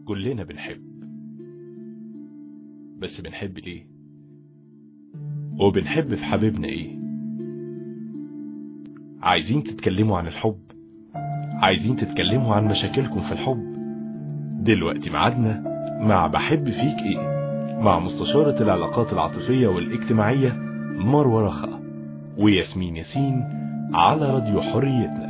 كلنا بنحب بس بنحب ليه وبنحب في حبيبنا ايه عايزين تتكلموا عن الحب عايزين تتكلموا عن مشاكلكم في الحب دلوقتي ميعادنا مع بحب فيك ايه مع مستشارة العلاقات العاطفية والاجتماعية مروة رخا وياسمين ياسين على راديو حريتنا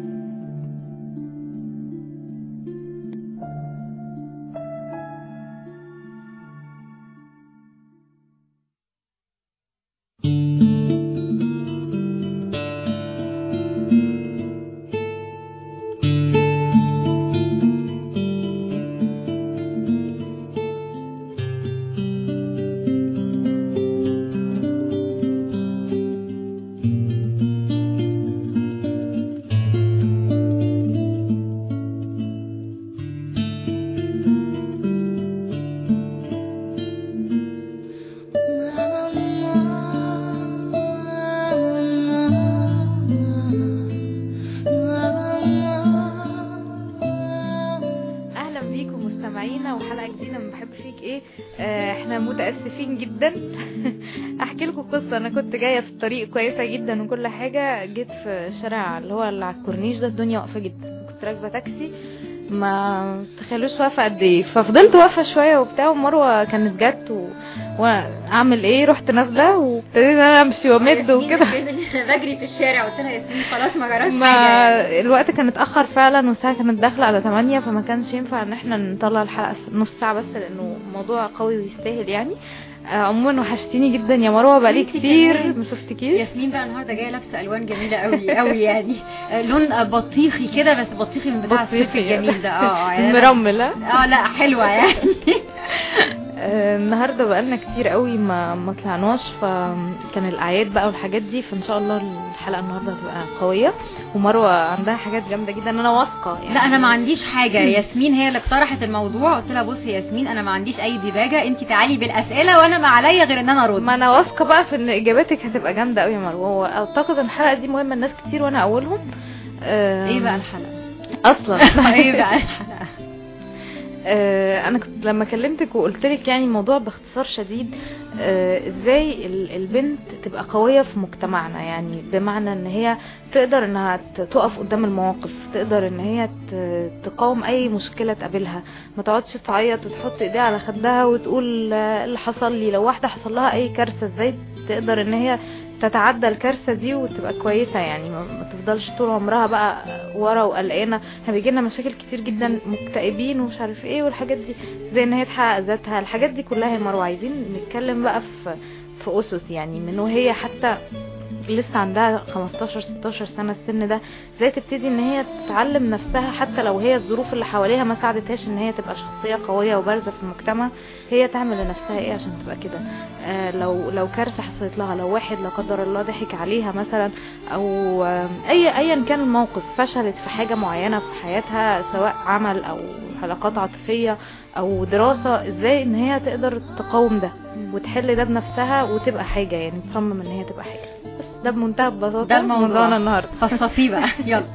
اهلا بيكم مستمعينا وحلقه جديده من بحب فيك ايه آه، احنا متاسفين جدا احكي لكم قصه انا كنت جايه في الطريق كويسه جدا وكل حاجه جيت في شارع اللي هو اللي على الكورنيش ده الدنيا واقفه جدا كنت راكبه تاكسي ما تخيلوش واقفه قد ايه ففضلت واقفه شويه وبتاع ومروه كانت جت و... واعمل ايه رحت نازله وابتديت انا امشي وامد وكده بجري في الشارع قلت لها يا ياسمين خلاص ما جراش ما حاجه الوقت كان اتأخر فعلا والساعة كانت داخلة على 8 فما كانش ينفع ان احنا نطلع الحلقة نص ساعة بس لانه موضوع قوي ويستاهل يعني آه، عموما وحشتيني جدا يا مروة بقالي انتي كتير كمان. ما شفتكيش ياسمين بقى النهارده جايه لابسه الوان جميله قوي قوي يعني آه، لون بطيخي كده بس بطيخي من بتاع الصيف بطيخي. الجميل ده اه اه يعني أنا- مرمل ها؟ اه لا حلوه يعني آه، النهارده بقالنا كتير قوي ما ما طلعناش فكان الاعياد بقى والحاجات دي فان شاء الله الحلقه النهارده هتبقى قويه ومروه عندها حاجات جامده جدا انا واثقه يعني لا انا ما عنديش حاجه ياسمين هي اللي اقترحت الموضوع قلت لها بصي يا ياسمين انا ما عنديش اي ديباجه انت تعالي بالاسئله وانا ما عليا غير ان انا ارد ما انا واثقه بقى في ان اجاباتك هتبقى جامده قوي يا مروه واعتقد ان الحلقه دي مهمه لناس كتير وانا اولهم آه، ايه بقى الحلقه اصلا ايه بقى الحلقه آه، انا كنت لما كلمتك وقلت لك يعني الموضوع باختصار شديد آه، ازاي ال- البنت تبقى قوية في مجتمعنا يعني بمعنى ان هي تقدر انها ت- تقف قدام المواقف تقدر ان هي ت- تقاوم اي مشكلة تقابلها ما تقعدش تعيط وتحط ايديها على خدها وتقول آه، اللي حصل لي لو واحدة حصل لها اي كارثة ازاي تقدر ان هي تتعدى الكارثة دي وتبقى كويسة يعني ما ما تفضلش طول عمرها بقى ورا وقلقانة احنا بيجي لنا مشاكل كتير جدا مكتئبين ومش عارف ايه والحاجات دي زي ان هي تحقق ذاتها الحاجات دي كلها يا مروه عايزين نتكلم بقى في في اسس يعني من وهي حتى لسه عندها 15 16 سنه السن ده ازاي تبتدي ان هي تتعلم نفسها حتى لو هي الظروف اللي حواليها ما ساعدتهاش ان هي تبقى شخصيه قويه وبارزه في المجتمع هي تعمل لنفسها ايه عشان تبقى كده آه لو لو كارثه حصلت لها لو واحد لا قدر الله ضحك عليها مثلا او آه اي ايا كان الموقف فشلت في حاجه معينه في حياتها سواء عمل او علاقات عاطفيه او دراسه ازاي ان هي تقدر تقاوم ده وتحل ده بنفسها وتبقى حاجه يعني تصمم ان هي تبقى حاجه بس ده بمنتهى البساطه ده الموضوع. موضوعنا النهارده فصفيه بقى يلا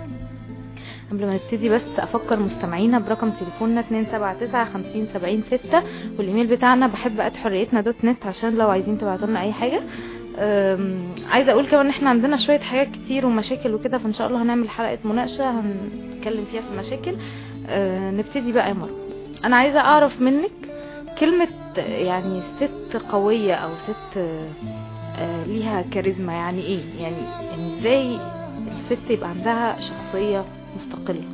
قبل ما نبتدي بس افكر مستمعينا برقم تليفوننا 279 50 70 6 والايميل بتاعنا بحب ات حريتنا دوت نت عشان لو عايزين تبعتوا لنا اي حاجه أم، عايزه اقول كمان ان احنا عندنا شويه حاجات كتير ومشاكل وكده فان شاء الله هنعمل حلقه مناقشه هنتكلم فيها في مشاكل أه، نبتدي بقى يا مروه انا عايزه اعرف منك كلمه يعني ست قويه او ست أه، أه، ليها كاريزما يعني ايه يعني يعني ازاي الست يبقى عندها شخصيه مستقله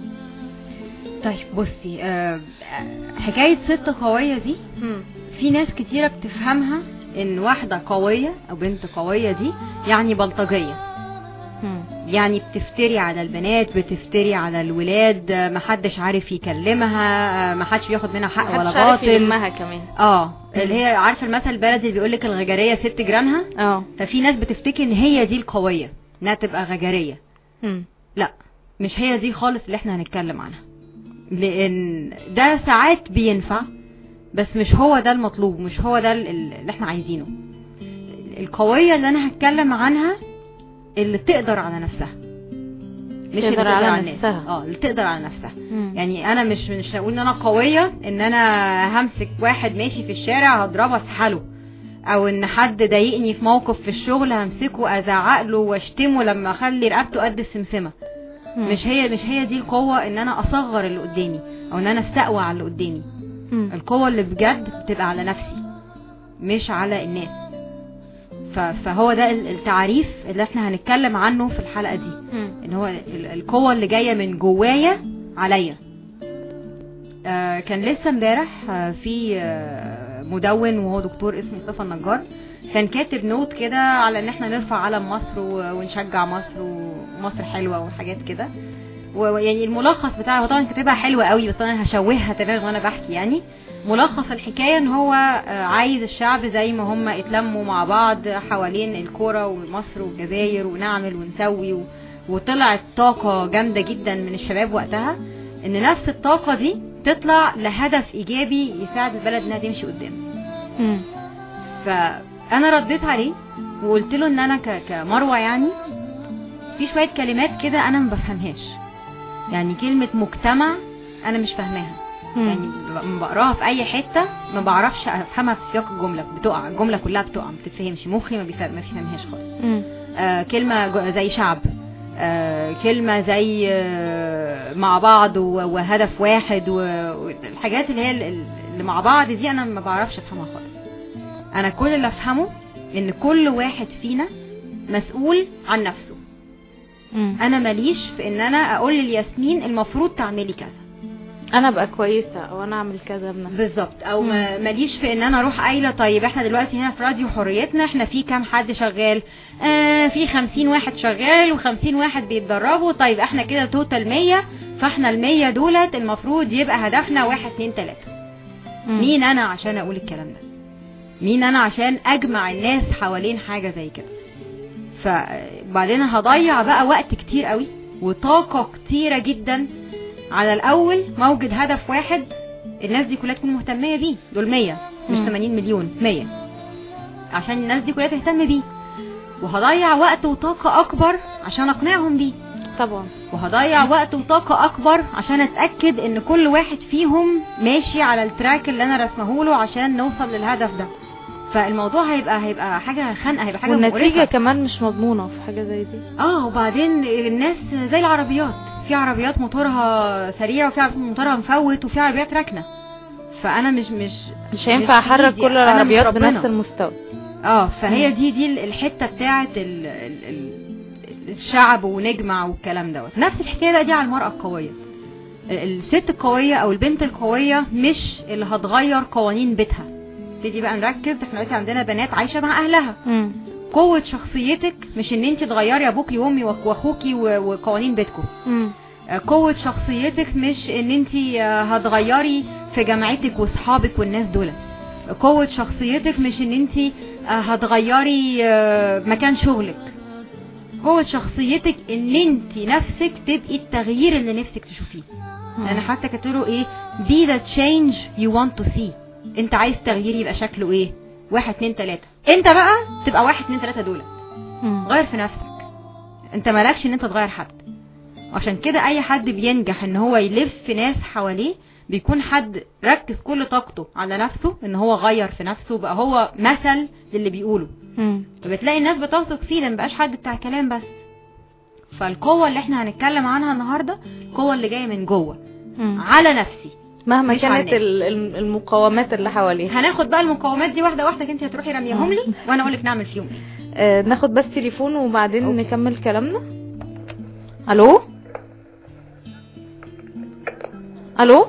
طيب بصي آه، حكايه ست قويه دي في ناس كتيرة بتفهمها ان واحدة قوية او بنت قوية دي يعني بلطجية مم. يعني بتفتري على البنات بتفتري على الولاد آه، محدش عارف يكلمها آه، محدش بياخد منها حق ولا محدش عارف باطل يلمها كمان اه اللي هي عارفه المثل البلدي اللي بيقولك الغجريه ست جيرانها اه ففي ناس بتفتكر ان هي دي القويه انها تبقى غجريه مم. لا مش هي دي خالص اللي احنا هنتكلم عنها لان ده ساعات بينفع بس مش هو ده المطلوب مش هو ده ال- ال- اللي احنا عايزينه القوية اللي انا هتكلم عنها اللي تقدر على نفسها مش اللي تقدر تقدر على على الناس نفسها. اه اللي تقدر على نفسها مم. يعني انا مش مش هقول ان انا قويه ان انا همسك واحد ماشي في الشارع هضربه اسحله او ان حد ضايقني في موقف في الشغل همسكه ازعق له واشتمه لما اخلي رقبته قد السمسمه مم. مش هي مش هي دي القوه ان انا اصغر اللي قدامي او ان انا استقوى على اللي قدامي مم. القوه اللي بجد بتبقى على نفسي مش على الناس ف- فهو ده ال- التعريف اللي احنا هنتكلم عنه في الحلقه دي مم. ان هو ال- القوة اللي جاية من جوايا عليا آه كان لسه امبارح آه في آه مدون وهو دكتور اسمه مصطفى النجار كان كاتب نوت كده على ان احنا نرفع علم مصر و- ونشجع مصر ومصر حلوة وحاجات كده ويعني الملخص بتاعه هو طبعا كاتبها حلوة قوي بس انا هشوهها تماما وانا بحكي يعني ملخص الحكاية ان هو آه، عايز الشعب زي ما هم اتلموا مع بعض حوالين الكرة ومصر والجزائر ونعمل ونسوي و... وطلعت طاقة جامدة جدا من الشباب وقتها ان نفس الطاقة دي تطلع لهدف ايجابي يساعد البلد انها تمشي قدام مم. فانا رديت عليه وقلت له ان انا ك- كمروة يعني في شوية كلمات كده انا ما بفهمهاش يعني كلمة مجتمع انا مش فاهماها يعني مم. لما بقراها في اي حتة ما بعرفش افهمها في سياق الجملة بتقع الجملة كلها بتقع ما بتتفهمش مخي ما بيفهم ما بيفهمهاش خالص مم. آه كلمة جو- زي شعب آه كلمة زي آه مع بعض و- وهدف واحد و- والحاجات اللي هي ال- ال- اللي مع بعض دي انا ما بعرفش افهمها خالص انا كل اللي افهمه ان كل واحد فينا مسؤول عن نفسه مم. انا ماليش في ان انا اقول للياسمين المفروض تعملي كذا انا ابقى كويسة او انا اعمل كذا بنفسي بالظبط او ما- ماليش في ان انا اروح قايله طيب احنا دلوقتي هنا في راديو حريتنا احنا في كام حد شغال آه في خمسين واحد شغال وخمسين واحد بيتدربوا طيب احنا كده توتال مية فاحنا المية دولت المفروض يبقى هدفنا واحد اتنين تلاتة مم. مين انا عشان اقول الكلام ده مين انا عشان اجمع الناس حوالين حاجة زي كده فبعدين هضيع بقى وقت كتير قوي وطاقة كتيرة جدا على الاول موجد هدف واحد الناس دي كلها تكون مهتمية بيه دول 100 مش مم. 80 مليون 100 عشان الناس دي كلها تهتم بيه وهضيع وقت وطاقة اكبر عشان اقنعهم بيه طبعا وهضيع وقت وطاقة اكبر عشان اتأكد ان كل واحد فيهم ماشي على التراك اللي انا رسمه له عشان نوصل للهدف ده فالموضوع هيبقى هيبقى حاجة خنقة هيبقى حاجة والنتيجة مقرفة كمان مش مضمونة في حاجة زي دي اه وبعدين الناس زي العربيات في عربيات موتورها سريع وفي عربيات موتورها مفوت وفي عربيات راكنه فانا مش مش مش هينفع مش احرك بإيدي، كل أنا مش العربيات ربنا. بنفس المستوى اه فهي مم. دي دي الحته بتاعه ال ال ال الشعب ونجمع والكلام دوت نفس الحكايه بقى دي على المراه القويه ال- الست القويه او البنت القويه مش اللي هتغير قوانين بيتها نبتدي بقى نركز احنا دلوقتي عندنا بنات عايشه مع اهلها مم. قوه شخصيتك مش ان انت تغيري ابوكي وامي وأخ- واخوكي و- وقوانين بيتكم مم. قوة شخصيتك مش ان انت هتغيري في جامعتك واصحابك والناس دول قوة شخصيتك مش ان انت هتغيري آه، مكان شغلك قوة شخصيتك ان انت نفسك تبقي التغيير اللي نفسك تشوفيه انا حتى كنت له ايه be the change you want to see انت عايز تغيير يبقى شكله ايه واحد اتنين تلاتة انت بقى تبقى واحد اتنين تلاتة دول مم. غير في نفسك انت مالكش ان انت تغير حد عشان كده اي حد بينجح ان هو يلف ناس حواليه بيكون حد ركز كل طاقته على نفسه ان هو غير في نفسه بقى هو مثل للي بيقوله مم. فبتلاقي الناس بتثق فيه ده مبقاش حد بتاع كلام بس فالقوة اللي احنا هنتكلم عنها النهاردة القوة اللي جاية من جوه مم. على نفسي مهما مش على كانت الناس. ال- ال- المقاومات اللي حواليها هناخد بقى المقومات دي واحدة واحدة انت هتروحي رميهم لي وانا اقول لك نعمل فيهم ايه آه ناخد بس تليفون وبعدين أوكي. نكمل كلامنا الو الو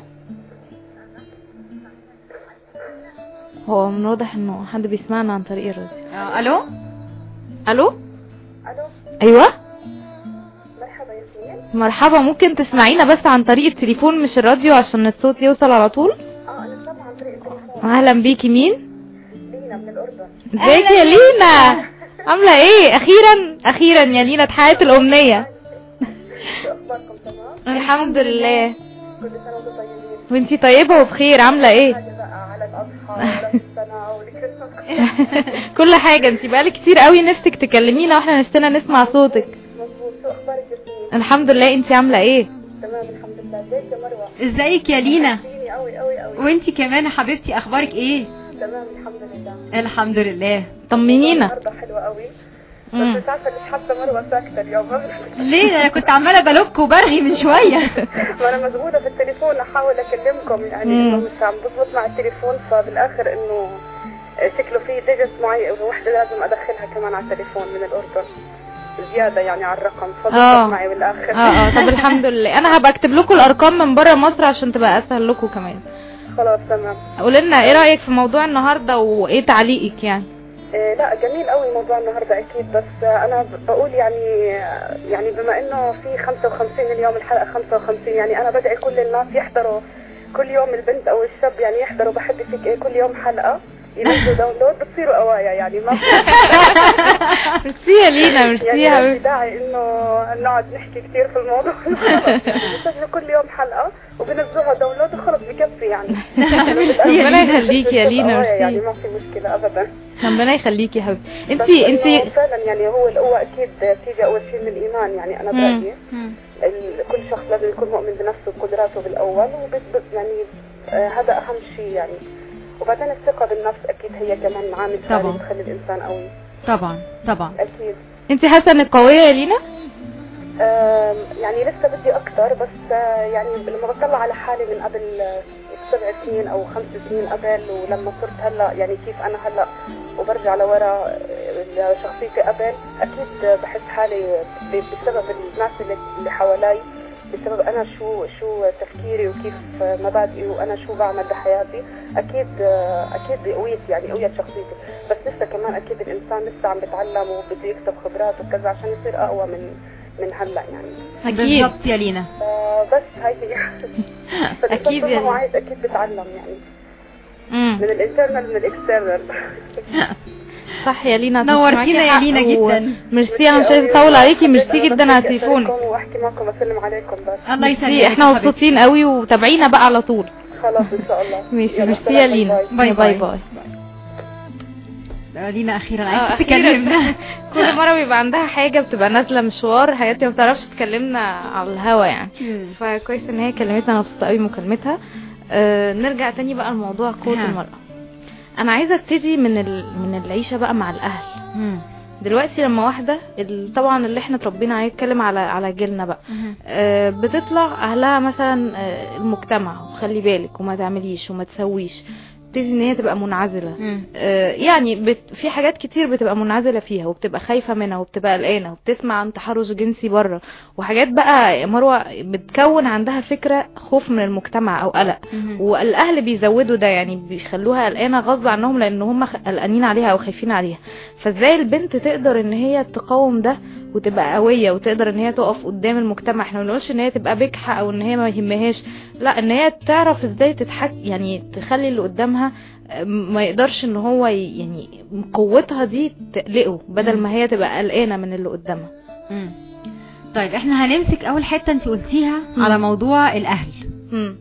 هو من واضح انه حد بيسمعنا عن طريق الراديو آه، الو الو الو ايوه مرحبا ياسمين مرحبا ممكن تسمعينا بس عن طريق التليفون مش الراديو عشان الصوت يوصل على طول اه انا سامعه عن طريق التليفون اهلا بيكي مين لينا من الاردن ازيك يا لينا عامله ايه اخيرا اخيرا يا لينا اتحققت الامنيه شو اخباركم تمام الحمد لله كل سنه وانتم طيبين وانتي طيبه وبخير عامله ايه حاجه بقى على الاضحى وراس السنه والكريسماس كل حاجه انتي بقالك كتير قوي نفسك تكلمينا واحنا نفسنا نسمع صوتك مظبوط شو اخبارك ياسمين الحمد لله انت عامله ايه تمام الحمد لله ازيك يا مروه ازيك يا لينا فيني قوي قوي قوي وانتي كمان يا حبيبتي اخبارك ايه تمام الحمد لله الحمد لله طمنينا النهارده حلوه قوي مم. بس مش عارفه ليش حاسه مروه ساكته اليوم ليه انا كنت عماله بلوك وبرغي من شويه ما انا مشغوله في التليفون احاول اكلمكم يعني مم. انه مش عم بظبط مع التليفون فبالاخر انه شكله في ديجيت معي وحده لازم ادخلها كمان على التليفون من الاردن زياده يعني على الرقم آه. فظبط معي بالاخر اه اه طب الحمد لله انا هبقى اكتب لكم الارقام من بره مصر عشان تبقى اسهل لكم كمان خلاص تمام قولي لنا ايه رايك في موضوع النهارده وايه تعليقك يعني إيه لا جميل قوي موضوع النهارده اكيد بس آه، انا ب- بقول يعني يعني بما انه في 55 اليوم الحلقه 55 يعني انا بدعي كل الناس يحضروا كل يوم البنت او الشاب يعني يحضروا بحب فيك إيه كل يوم حلقه ينزلوا داونلود بتصيروا قوايا يعني ما في ميرسي يا لينا ميرسي يا يعني ما في حبيبتي داعي انه نقعد نحكي كثير في الموضوع بيسجلوا كل يوم حلقه وبنزلوها داونلود وخلص بكفي يعني ربنا يخليكي يا لينا، قوايا يعني ميرسي. ما في مشكله ابدا ربنا يخليكي يا حبيبتي بس انتي إنه انتي فعلا يعني هو القوة أكيد بتيجي أول شيء من الإيمان يعني أنا مم. برأيي ال- كل شخص لازم يكون مؤمن بنفسه وقدراته بالأول وبس يعني آه، هذا أهم شيء يعني وبعدين الثقة بالنفس أكيد هي كمان عامل ثاني طبعاً. بتخلي الإنسان قوي طبعا طبعا أكيد انتي حاسه انك قويه يا لينا آم، يعني لسه بدي أكتر بس آه، يعني لما بطلع على حالي من قبل آه، سبع سنين أو خمس سنين قبل ولما صرت هلا يعني كيف أنا هلا وبرجع لورا آه، لشخصيتي قبل أكيد آه، بحس حالي ب- بسبب الناس اللي, اللي حوالي بسبب أنا شو شو تفكيري وكيف آه، مبادئي وأنا شو بعمل بحياتي أكيد آه، أكيد قويت يعني قويت شخصيتي بس لسه كمان أكيد الإنسان لسه عم بتعلم وبده يكسب خبرات وكذا عشان يصير أقوى من من هلا يعني اكيد بالظبط يا لينا فبس هاي هي أكيد يعني. يعني عايز اكيد بتعلم يعني مم. من الانترنال من الاكسترنال صح يا لينا نورتينا معاكي يا حق لينا و- جدا. ميرسي انا مش عايزه اطول عليكي ميرسي جدا على تليفونك واحكي معكم واسلم عليكم بس الله يسلمك ميرسي احنا يا حبيبتي. مبسوطين قوي وتابعينا بقى على طول خلاص ان شاء الله ماشي يلا، ميرسي سلام، يا لينا باي باي باي. باي آه، لينا اخيرا آه، عايزه أخيراً. تكلمنا كل مره بيبقى عندها حاجه بتبقى نازله مشوار حياتي ما بتعرفش تكلمنا على الهوا يعني فكويس ان هي كلمتنا انا مبسوطه قوي بمكالمتها آه نرجع تاني بقى لموضوع قوه ها. المراه انا عايزه ابتدي من ال... من العيشه بقى مع الاهل مم. دلوقتي لما واحده ال- طبعا اللي احنا اتربينا عليه اتكلم على على جيلنا بقى مم. آه، بتطلع اهلها مثلا آه، المجتمع وخلي بالك وما تعمليش وما تسويش تبتدي ان هي تبقى منعزله مم. آه، يعني بت... في حاجات كتير بتبقى منعزله فيها وبتبقى خايفه منها وبتبقى قلقانه وبتسمع عن تحرش جنسي بره وحاجات بقى يا مروه بتكون عندها فكره خوف من المجتمع او قلق مم. والاهل بيزودوا ده يعني بيخلوها قلقانه غصب عنهم لان هم خ- قلقانين عليها او خايفين عليها فازاي البنت تقدر ان هي تقاوم ده وتبقى قويه وتقدر ان هي تقف قدام المجتمع احنا ما بنقولش ان هي تبقى بجحه او ان هي ما يهمهاش لا ان هي تعرف ازاي تتحك يعني تخلي اللي قدامها ما يقدرش ان هو ي- يعني قوتها دي تقلقه بدل ما هي تبقى قلقانه من اللي قدامها مم. طيب احنا هنمسك اول حته انت قلتيها مم. على موضوع الاهل مم.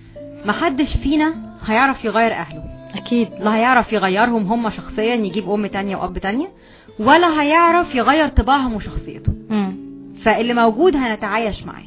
محدش فينا هيعرف يغير اهله اكيد لا هيعرف يغيرهم هم شخصيا يجيب ام تانية واب تانية ولا هيعرف يغير طباعهم وشخصيتهم مم. فاللي موجود هنتعايش معاه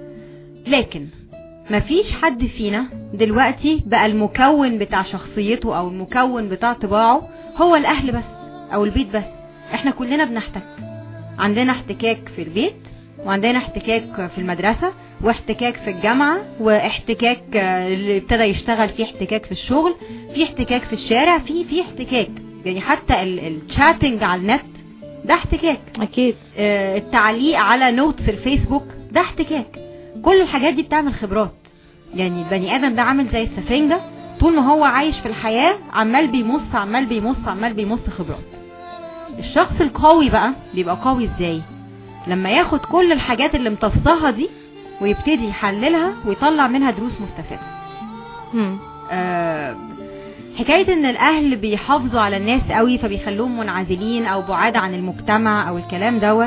لكن مفيش حد فينا دلوقتي بقى المكون بتاع شخصيته او المكون بتاع طباعه هو الاهل بس او البيت بس احنا كلنا بنحتك عندنا احتكاك في البيت وعندنا احتكاك في المدرسة واحتكاك في الجامعة واحتكاك آه، اللي ابتدى يشتغل فيه احتكاك في الشغل في احتكاك في الشارع في في احتكاك يعني حتى الشاتنج على النت ده احتكاك اكيد آه، التعليق على نوتس الفيسبوك ده احتكاك كل الحاجات دي بتعمل خبرات يعني البني ادم ده عامل زي السفنجة طول ما هو عايش في الحياة عمال بيمص عمال بيمص عمال بيمص خبرات الشخص القوي بقى بيبقى قوي ازاي لما ياخد كل الحاجات اللي امتصاها دي ويبتدي يحللها ويطلع منها دروس مستفادة مم. آه، حكاية ان الاهل بيحافظوا على الناس قوي فبيخلوهم منعزلين او بعاد عن المجتمع او الكلام دوت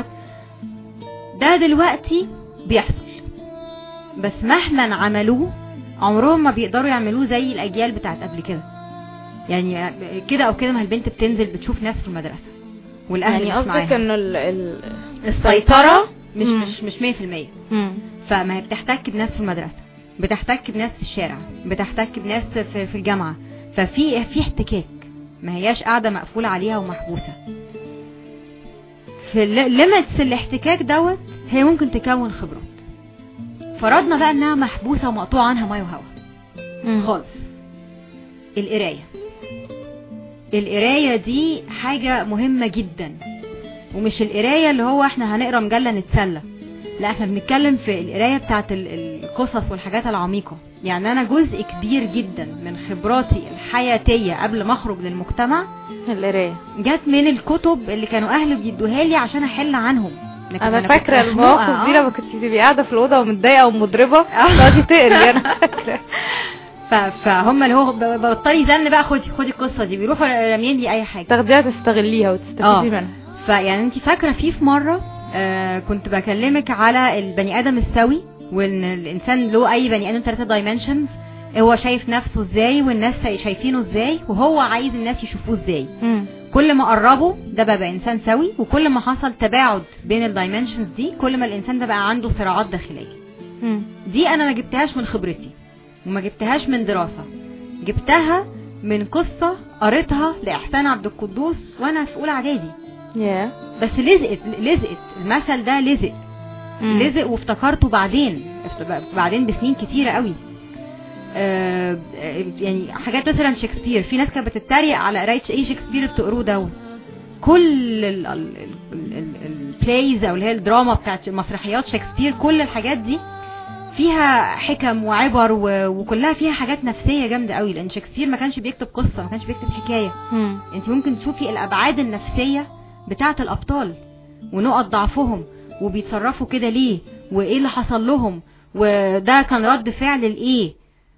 ده دلوقتي بيحصل بس مهما عملوه عمرهم ما بيقدروا يعملوه زي الاجيال بتاعت قبل كده يعني كده او كده ما البنت بتنزل بتشوف ناس في المدرسة والاهل يعني مش قصدك معاها انه ال- ال- السيطرة مش مم. مش مش 100% مم. فما هي بتحتك بناس في المدرسه بتحتك بناس في الشارع بتحتك بناس في, في الجامعه ففي في احتكاك ما هياش قاعده مقفوله عليها ومحبوسه في ليميتس الاحتكاك دوت هي ممكن تكون خبرات فرضنا بقى انها محبوسه ومقطوع عنها ميه وهواء مم. خالص القرايه القرايه دي حاجه مهمه جدا ومش القرايه اللي هو احنا هنقرا مجله نتسلى لا احنا بنتكلم في القرايه بتاعت ال- القصص والحاجات العميقه يعني انا جزء كبير جدا من خبراتي الحياتيه قبل ما اخرج للمجتمع القرايه جت من الكتب اللي كانوا اهلي بيدوها لي عشان احل عنهم لكن انا كنت فاكره مخنوقة، المواقف دي آه. لما كنت تبقي قاعده في الاوضه ومتضايقه ومضربه تقعدي تقري انا فاكره ف- فهم اللي هو ب- بطلي زن بقى خدي خدي القصه دي بيروحوا راميين لي اي حاجه تاخديها تستغليها آه. وتستفيدي منها فيعني انت فاكره في في مره آه كنت بكلمك على البني ادم السوي وان الانسان له اي بني ادم ثلاثه دايمنشنز هو شايف نفسه ازاي والناس شايفينه ازاي وهو عايز الناس يشوفوه ازاي مم. كل ما قربوا ده بقى انسان سوي وكل ما حصل تباعد بين الدايمنشنز دي كل ما الانسان ده بقى عنده صراعات داخليه مم. دي انا ما جبتهاش من خبرتي وما جبتهاش من دراسة جبتها من قصة قريتها لإحسان عبد القدوس وانا في اولى اعدادي يا بس لزقت لزقت المثل ده لزق مم. لزق وافتكرته بعدين افت- بعدين بسنين كتيرة قوي آه آه، يعني حاجات مثلا شكسبير في ناس كانت بتتريق على قرايه ايه شكسبير بتقروه دوت كل البلايز او اللي هي الدراما بتاعت مسرحيات شكسبير كل الحاجات دي فيها حكم وعبر و- وكلها فيها حاجات نفسيه جامده قوي لان شكسبير ما كانش بيكتب قصه ما كانش بيكتب حكايه مم. انت ممكن تشوفي الابعاد النفسيه بتاعه الابطال ونقط ضعفهم وبيتصرفوا كده ليه وايه اللي حصل لهم وده كان رد فعل لايه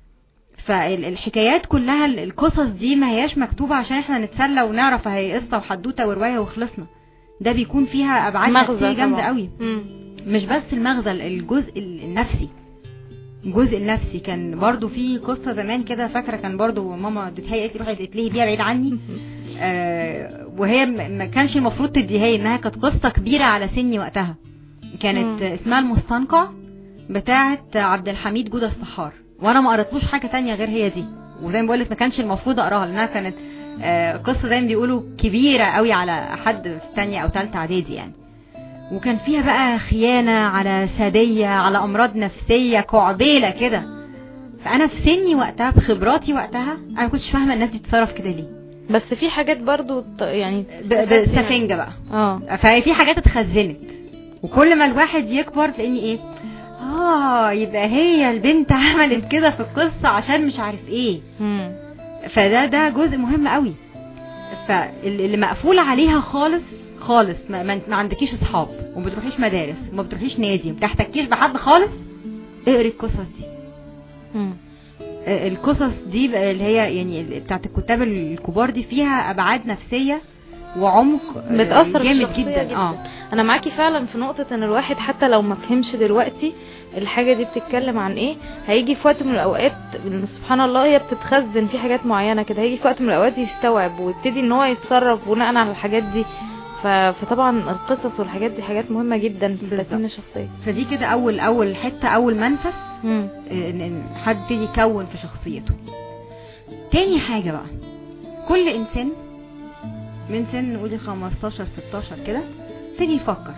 فالحكايات كلها ال- القصص دي ما هياش مكتوبة عشان احنا نتسلى ونعرف هي قصة وحدوتة ورواية وخلصنا ده بيكون فيها ابعاد مغزى نفسية جامدة طبعا. قوي مم. مش بس المغزى الجزء النفسي الجزء النفسي كان برضو في قصة زمان كده فاكرة كان برضو ماما اديتها لي قالت لي روحي اتلهي بيها بعيد عني آه وهي م- ما كانش المفروض تديها لي انها كانت قصة كبيرة على سني وقتها كانت مم. اسمها المستنقع بتاعة عبد الحميد جودة الصحار وانا ما قريتلوش حاجة تانية غير هي دي وزي ما بقولك ما كانش المفروض اقراها لانها كانت آه قصة زي ما بيقولوا كبيرة قوي على حد في تانية او تالتة اعدادي يعني وكان فيها بقى خيانة على سادية على امراض نفسية كعبيلة كده فانا في سني وقتها بخبراتي وقتها انا ما كنتش فاهمة الناس دي بتتصرف كده ليه بس في حاجات برضو ط- يعني ب- ب- سفنجة بقى اه ففي حاجات اتخزنت وكل ما الواحد يكبر تلاقيني ايه اه يبقى هي البنت عملت كده في القصة عشان مش عارف ايه مم. فده ده جزء مهم قوي فاللي مقفول عليها خالص خالص ما, ما, ما عندكيش اصحاب وما بتروحيش مدارس وما بتروحيش نادي وما بتحتكيش بحد خالص اقري القصص دي مم. آه، القصص دي بقى اللي هي يعني ال- بتاعت الكتاب الكبار دي فيها ابعاد نفسيه وعمق آه، بتأثر جامد بالشخصية جدا, جدا. اه انا معاكي فعلا في نقطة ان الواحد حتى لو ما فهمش دلوقتي الحاجة دي بتتكلم عن ايه هيجي في وقت من الاوقات إن سبحان الله هي بتتخزن في حاجات معينة كده هيجي في وقت من الاوقات يستوعب ويبتدي ان هو يتصرف بناء على الحاجات دي ف... فطبعا القصص والحاجات دي حاجات مهمة جدا في بالظبط. تكوين الشخصية فدي كده اول اول حته اول منفذ مم. ان إن حد يبتدي يكون في شخصيته تاني حاجة بقى كل انسان من سن نقول 15 16 كده يبتدي يفكر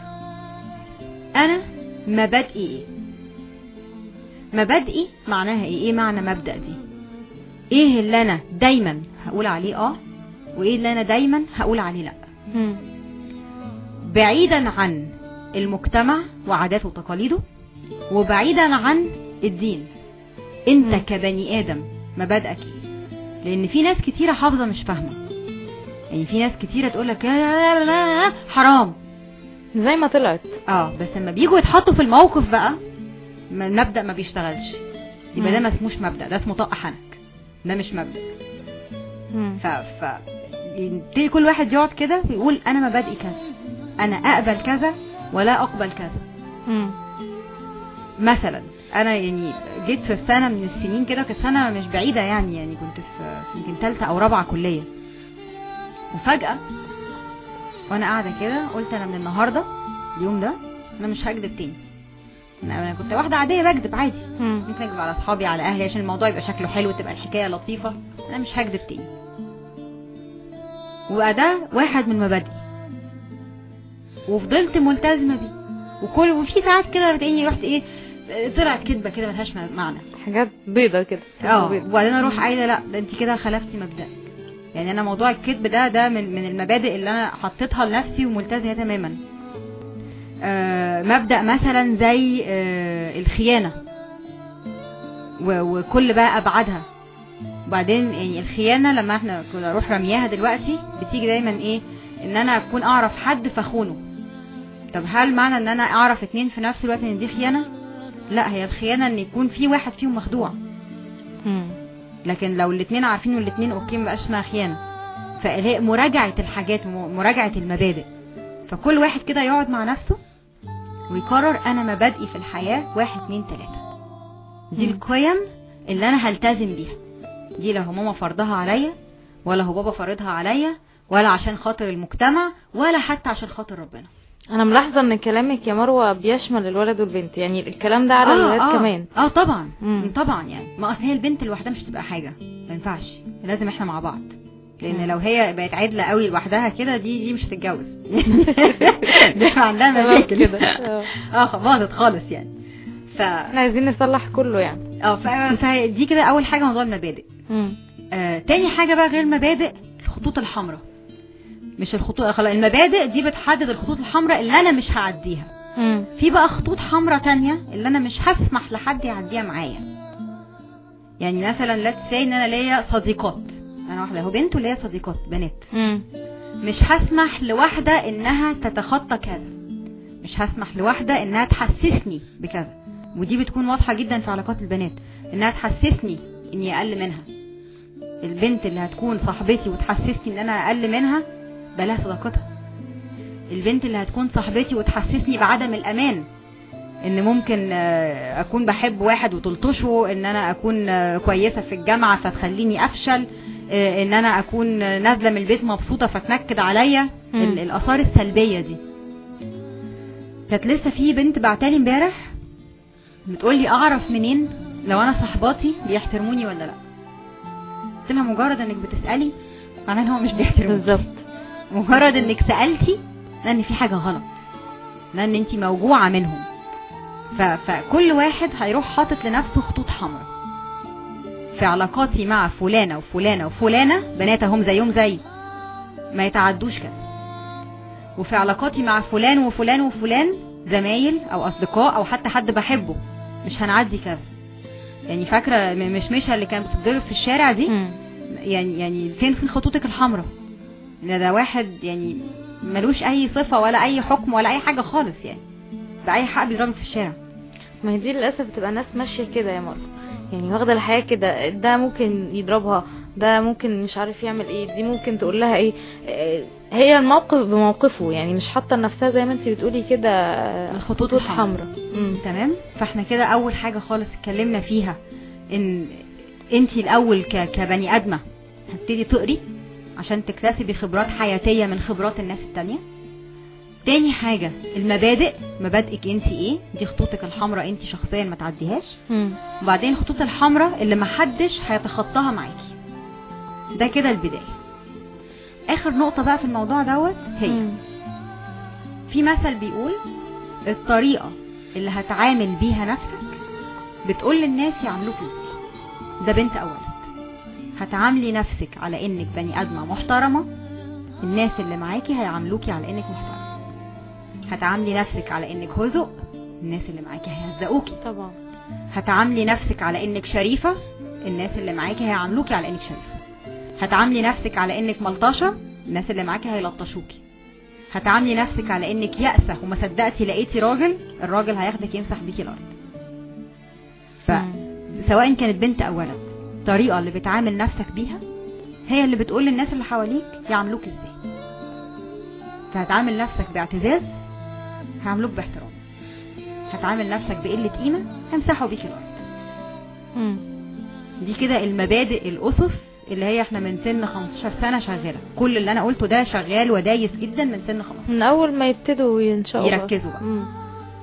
انا مبادئي ايه مبادئي معناها ايه ايه معنى مبدأ دي ايه اللي انا دايما هقول عليه اه وايه اللي انا دايما هقول عليه لا مم. بعيدا عن المجتمع وعاداته وتقاليده وبعيدا عن الدين انت مم. كبني ادم مبادئك ايه لان في ناس كتيره حافظه مش فاهمه يعني في ناس كتيره تقول لك حرام زي ما طلعت اه بس لما بيجوا يتحطوا في الموقف بقى ما- المبدا ما بيشتغلش يبقى ده مم. ما اسموش مبدا ده اسمه طق حنك ده مش مبدا مم. ف ف يبتدي كل واحد يقعد كده ويقول انا مبادئي كذا انا اقبل كذا ولا اقبل كذا مم. مثلا انا يعني جيت في سنه من السنين كده كانت سنه مش بعيده يعني يعني كنت في في يمكن ثالثه او رابعه كليه وفجاه وانا قاعده كده قلت انا من النهارده اليوم ده انا مش هكذب تاني انا أنا كنت واحده عاديه بكذب عادي مم. ممكن اكذب على اصحابي على اهلي عشان الموضوع يبقى شكله حلو تبقى الحكايه لطيفه انا مش هكذب تاني وبقى ده واحد من مبادئي وفضلت ملتزمه بيه وكل وفي ساعات كده بتلاقيني رحت ايه طلعت كدبه كده ملهاش معنى حاجات بيضة كده اه بيضة. وبعدين اروح قايله لا ده انت كده خلفتي مبدأك يعني انا موضوع الكذب ده ده من من المبادئ اللي انا حطيتها لنفسي وملتزمه تماما آه مبدأ مثلا زي آه الخيانه و- وكل بقى ابعادها وبعدين يعني الخيانه لما احنا كنا اروح رمياها دلوقتي بتيجي دايما ايه ان انا اكون اعرف حد فخونه طب هل معنى ان انا اعرف اتنين في نفس الوقت ان دي خيانه لا هي الخيانه ان يكون في واحد فيهم مخدوع مم. لكن لو الاثنين عارفين والاثنين اوكي مبقاش اسمها خيانه فهي مراجعه الحاجات م- مراجعه المبادئ فكل واحد كده يقعد مع نفسه ويقرر انا مبادئي في الحياه واحد اتنين تلاته دي مم. القيم اللي انا هلتزم بيها دي لا هو ماما فرضها عليا ولا هو بابا فرضها عليا ولا عشان خاطر المجتمع ولا حتى عشان خاطر ربنا انا ملاحظة ان كلامك يا مروة بيشمل الولد والبنت يعني الكلام ده على الولاد آه كمان اه طبعا مم. طبعا يعني ما اصل هي البنت لوحدها مش تبقى حاجه ما ينفعش لازم احنا مع بعض لان مم. لو هي بقت عدله قوي لوحدها كده دي دي مش هتتجوز دي عندها خلاص مشاكل كده آه. اه باظت خالص يعني ف احنا عايزين نصلح كله يعني اه ف- فدي كده اول حاجه موضوع المبادئ مم. آه تاني حاجه بقى غير المبادئ الخطوط الحمراء مش الخطوط خلاص المبادئ دي بتحدد الخطوط الحمراء اللي انا مش هعديها مم. في بقى خطوط حمراء تانية اللي انا مش هسمح لحد يعديها معايا يعني مثلا لا تساي ان انا ليا صديقات انا واحده اهو بنت وليا صديقات بنات مم. مش هسمح لواحده انها تتخطى كذا مش هسمح لواحده انها تحسسني بكذا ودي بتكون واضحه جدا في علاقات البنات انها تحسسني اني اقل منها البنت اللي هتكون صاحبتي وتحسسني ان انا اقل منها بلاها صداقتها البنت اللي هتكون صاحبتي وتحسسني بعدم الامان ان ممكن آه، اكون بحب واحد وتلطشه ان انا اكون آه، كويسه في الجامعه فتخليني افشل آه، ان انا اكون آه، نازله من البيت مبسوطه فتنكد عليا مم. ال- الاثار السلبيه دي كانت لسه في بنت بعتالي امبارح بتقولي اعرف منين لو انا صحباتي بيحترموني ولا لا قلت لها مجرد انك بتسالي معناه ان هو مش بيحترمك بالظبط مجرد انك سالتي لان في حاجه غلط لان انت موجوعه منهم ف... فكل واحد هيروح حاطط لنفسه خطوط حمراء في علاقاتي مع فلانه وفلانه وفلانه بنات هم زيهم زي ما يتعدوش كده وفي علاقاتي مع فلان وفلان وفلان زمايل او اصدقاء او حتى حد بحبه مش هنعدي كذا يعني فاكره م- مشمشه اللي كانت بتتضرب في الشارع دي مم. يعني يعني فين فين خطوطك الحمراء ده ده واحد يعني ملوش اي صفه ولا اي حكم ولا اي حاجه خالص يعني باي حق بيضربك في الشارع ما هي دي للاسف بتبقى ناس ماشيه كده يا مرة يعني واخده الحياه كده ده ممكن يضربها ده ممكن مش عارف يعمل ايه دي ممكن تقول لها ايه آه، هي الموقف بموقفه يعني مش حاطه لنفسها زي ما انت بتقولي كده آه، الخطوط خطوط الحمراء. حمراء مم. تمام فاحنا كده اول حاجه خالص اتكلمنا فيها ان انت الاول ك... كبني ادمه هتبتدي تقري عشان تكتسبي خبرات حياتيه من خبرات الناس التانية تاني حاجه المبادئ مبادئك انت ايه دي خطوطك الحمراء انت شخصيا ما تعديهاش مم. وبعدين الخطوط الحمراء اللي محدش هيتخطاها معاكي ده كده البدايه اخر نقطه بقى في الموضوع دوت هي مم. في مثل بيقول الطريقة اللي هتعامل بيها نفسك بتقول للناس يعاملوك ازاي ده بنت او ولد هتعاملي نفسك على انك بني ادمة محترمة الناس اللي معاكي هيعاملوكي على انك محترمة هتعاملي نفسك على انك هزق الناس اللي معاكي هيهزقوكي طبعا هتعاملي نفسك على انك شريفة الناس اللي معاكي هيعاملوكي على انك شريفة هتعاملي نفسك على انك ملطشة الناس اللي معاكي هيلطشوكي هتعاملي نفسك على انك يأسة وما صدقتي لقيتي راجل الراجل هياخدك يمسح بيكي الارض مم. فسواء كانت بنت او ولد الطريقة اللي بتعامل نفسك بيها هي اللي بتقول للناس اللي حواليك يعاملوك ازاي فهتعامل نفسك باعتزاز هيعاملوك باحترام هتعامل نفسك بقلة قيمة هيمسحوا بيكي الارض مم. دي كده المبادئ الاسس اللي هي احنا من سن 15 سنه شغاله كل اللي انا قلته ده شغال ودايس جدا من سن 15 من اول ما يبتدوا ينشأوا بقى. يركزوا بقى. مم.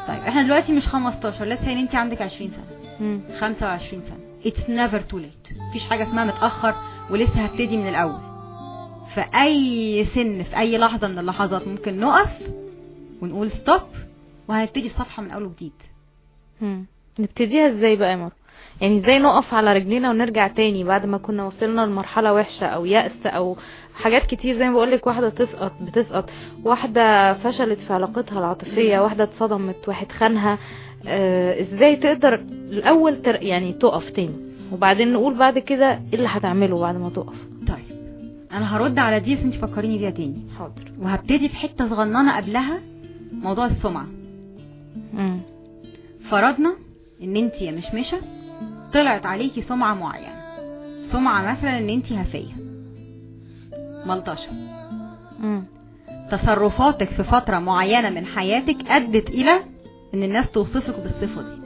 طيب احنا دلوقتي مش 15 لسه ان انت عندك 20 سنه مم. 25 سنه it's never too late مفيش حاجه اسمها متاخر ولسه هبتدي من الاول في اي سن في اي لحظه من اللحظات ممكن نقف ونقول ستوب وهنبتدي الصفحه من اول وجديد مم. نبتديها ازاي بقى يا مروه يعني ازاي نقف على رجلينا ونرجع تاني بعد ما كنا وصلنا لمرحله وحشه او يأس او حاجات كتير زي ما بقولك واحده تسقط بتسقط واحده فشلت في علاقتها العاطفيه واحده اتصدمت واحد خانها آه ازاي تقدر الاول تر يعني تقف تاني وبعدين نقول بعد كده ايه اللي هتعمله بعد ما تقف طيب انا هرد على دي بس انت فكريني بيها تاني حاضر وهبتدي في حته صغننه قبلها موضوع السمعه مم. فرضنا ان انت يا مشمشه طلعت عليكي سمعه معينه سمعه مثلا ان انت هفيه ملطشه مم. تصرفاتك في فتره معينه من حياتك ادت الى ان الناس توصفك بالصفه دي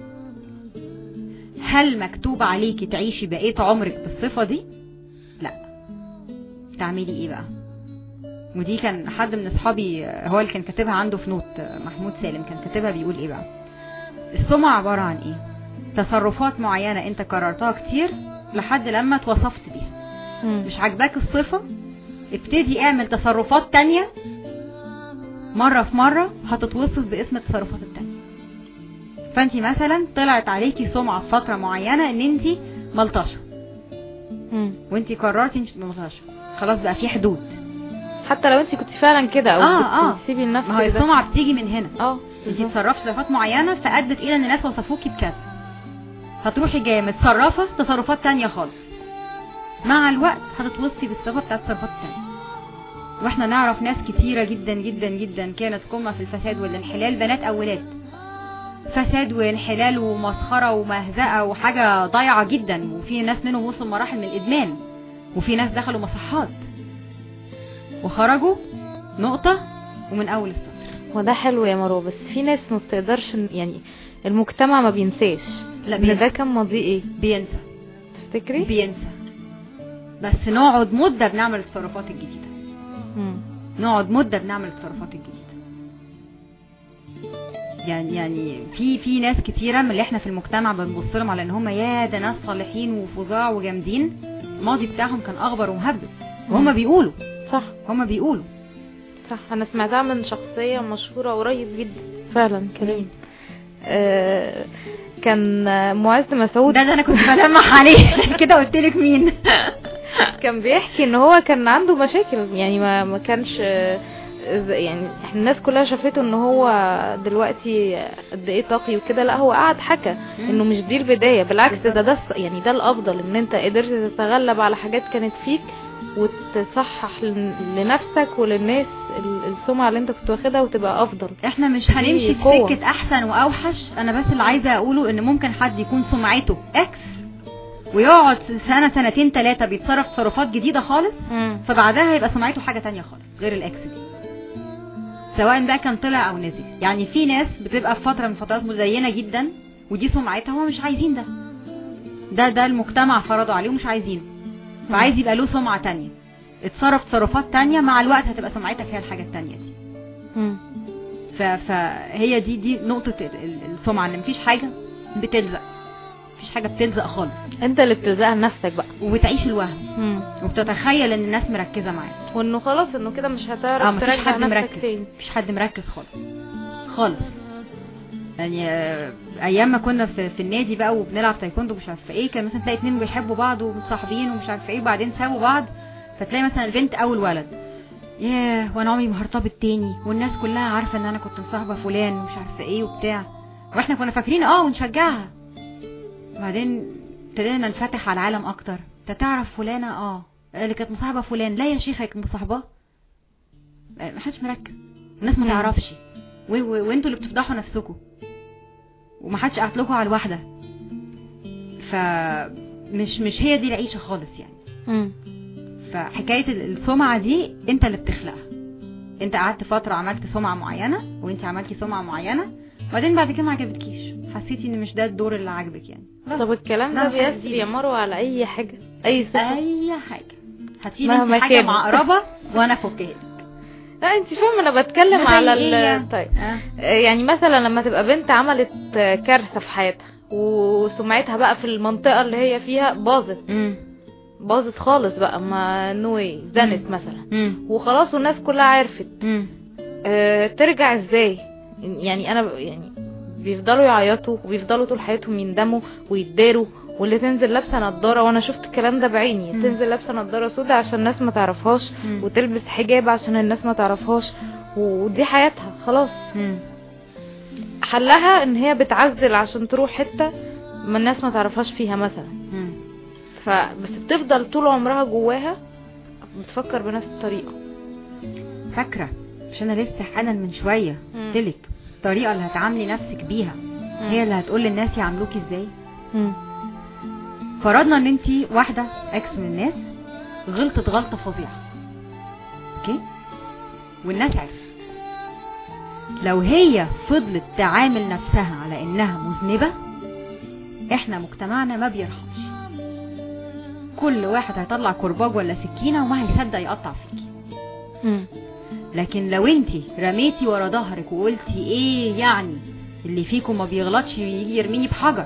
هل مكتوب عليكي تعيشي بقيه عمرك بالصفه دي لا تعملي ايه بقى ودي كان حد من اصحابي هو اللي كان كاتبها عنده في نوت محمود سالم كان كاتبها بيقول ايه بقى السمعة عبارة عن ايه تصرفات معينة انت كررتها كتير لحد لما اتوصفت بيها مم. مش عاجباك الصفة ابتدي اعمل تصرفات تانية مرة في مرة هتتوصف باسم التصرفات التانية فانت مثلا طلعت عليكي سمعة في فترة معينة ان انت ملطشة مم. وانت قررتي انت ملطشة خلاص بقى في حدود حتى لو انت كنت فعلا كده او آه، آه. بتسيبي لنفسك ما هي ده. السمعة بتيجي من هنا اه انت بالظبط. اتصرفتي تصرفات معينة فأدت إلى إن الناس وصفوكي بكذا هتروحي جاية متصرفة تصرفات تانية خالص مع الوقت هتتوصفي بالصفة بتاعت التصرفات التانية واحنا نعرف ناس كتيرة جدا جدا جدا كانت قمة في الفساد والانحلال بنات أو ولاد فساد وانحلال ومسخرة ومهزقة وحاجة ضايعة جدا وفي ناس منهم وصلوا مراحل من الإدمان وفي ناس دخلوا مصحات وخرجوا نقطة ومن أول السطر وده حلو يا مروه بس في ناس ما بتقدرش إن- يعني المجتمع ما بينساش لا ان بينسى ده كان ماضيه ايه بينسى تفتكري بينسى بس نقعد مدة بنعمل التصرفات الجديدة مم. نقعد مدة بنعمل التصرفات الجديدة يعني يعني في في ناس كتيرة من اللي احنا في المجتمع بنبص لهم على ان هم يا ده ناس صالحين وفظاع وجامدين الماضي بتاعهم كان اخبر ومهبب وهم مم. بيقولوا صح هم بيقولوا صح انا سمعتها من شخصيه مشهوره قريب جدا فعلا كلام آه كان آه، معز مسعود ده اللي انا كنت بلمح عليه عشان كده قلت لك مين كان بيحكي ان هو كان عنده مشاكل يعني ما ما كانش آه، ز- يعني إحنا الناس كلها شافته ان هو دلوقتي قد ايه طاقي وكده لا هو قعد حكى انه مش دي البدايه بالعكس ده ده الص- يعني ده الافضل ان انت قدرت تتغلب على حاجات كانت فيك وتصحح لن- لنفسك وللناس ال- السمعه اللي انت كنت واخدها وتبقى افضل احنا مش هنمشي في قوة. سكة احسن واوحش انا بس اللي عايزة اقوله ان ممكن حد يكون سمعته اكس ويقعد سنة سنتين ثلاثة بيتصرف تصرفات جديدة خالص فبعدها يبقى سمعته حاجة تانية خالص غير الاكس دي سواء بقى كان طلع او نزل يعني في ناس بتبقى في فترة من فترات مزينة جدا ودي سمعتها هم مش عايزين ده ده ده المجتمع فرضه عليه ومش عايزينه فعايز يبقى له سمعة تانية اتصرف تصرفات تانية مع الوقت هتبقى سمعتك هي الحاجة التانية دي مم. ف- فهي دي دي نقطة ال- ال- السمعة ان مفيش حاجة بتلزق مفيش حاجة بتلزق خالص انت اللي بتلزقها لنفسك بقى وبتعيش الوهم مم. وبتتخيل ان الناس مركزة معاك وانه خلاص انه كده مش هتعرف اه مفيش ترجع حد نفسك مركز تاني مفيش حد مركز خالص خالص يعني آه، ايام ما كنا في, في النادي بقى وبنلعب تايكوندو مش عارفه ايه كان مثلا تلاقي اتنين بيحبوا بعض ومتصاحبين ومش عارفه ايه وبعدين سابوا بعض فتلاقي مثلا البنت او الولد ياه وانا عمري ما هرتبط تاني والناس كلها عارفه ان انا كنت مصاحبه فلان ومش عارفه ايه وبتاع واحنا كنا فاكرين اه ونشجعها بعدين ابتدينا ننفتح على العالم اكتر انت تعرف فلانه اه اللي كانت مصاحبه فلان لا يا شيخه كانت مصاحباه ما حدش مركز الناس ما مم. تعرفش و- و- وانتوا اللي بتفضحوا نفسكم وما حدش قعد لكم على الواحده فمش مش هي دي العيشه خالص يعني مم. فحكايه ال- السمعه دي انت اللي بتخلقها انت قعدت فتره عملت سمعه معينه وانت عملتي سمعه معينه وبعدين بعد كده ما عجبتكيش حسيتي ان مش ده الدور اللي عاجبك يعني طب الكلام لا، ده حاجة بيسري جديدة. يا مروه على اي حاجه اي صفه اي حاجه هاتيلي مهما انت حاجه كانت. معقربه وانا افكها لك لا انت فاهمه انا بتكلم زي على إيه يعني؟ ال طيب آه. آه، يعني مثلا لما تبقى بنت عملت آه، كارثه في حياتها وسمعتها بقى في المنطقه اللي هي فيها باظت مم. باظت خالص بقى ما نوي زنت مم. مثلا مم. وخلاص والناس كلها عرفت مم. آه، ترجع ازاي يعني انا ب- يعني بيفضلوا يعيطوا وبيفضلوا طول حياتهم يندموا ويتداروا واللي تنزل لابسه نضاره وانا شفت الكلام ده بعيني مم. تنزل لابسه نضاره سودا عشان الناس ما تعرفهاش مم. وتلبس حجاب عشان الناس ما تعرفهاش ودي حياتها خلاص مم. حلها ان هي بتعزل عشان تروح حته ما الناس ما تعرفهاش فيها مثلا مم. فبس بتفضل طول عمرها جواها بتفكر بنفس الطريقه فاكره مش انا لسه حالا من شويه مم. قلتلك الطريقه اللي هتعاملي نفسك بيها هي اللي هتقول للناس يعاملوكي ازاي مم. فرضنا ان انت واحده اكس من الناس غلطت غلطه فظيعه اوكي والناس عرفت لو هي فضلت تعامل نفسها على انها مذنبه احنا مجتمعنا ما بيرحمش كل واحد هيطلع كرباج ولا سكينه وما هيصدق يقطع فيكي مم. لكن لو انت رميتي ورا ظهرك وقلتي ايه يعني اللي فيكم ما بيغلطش يجي يرميني بحجر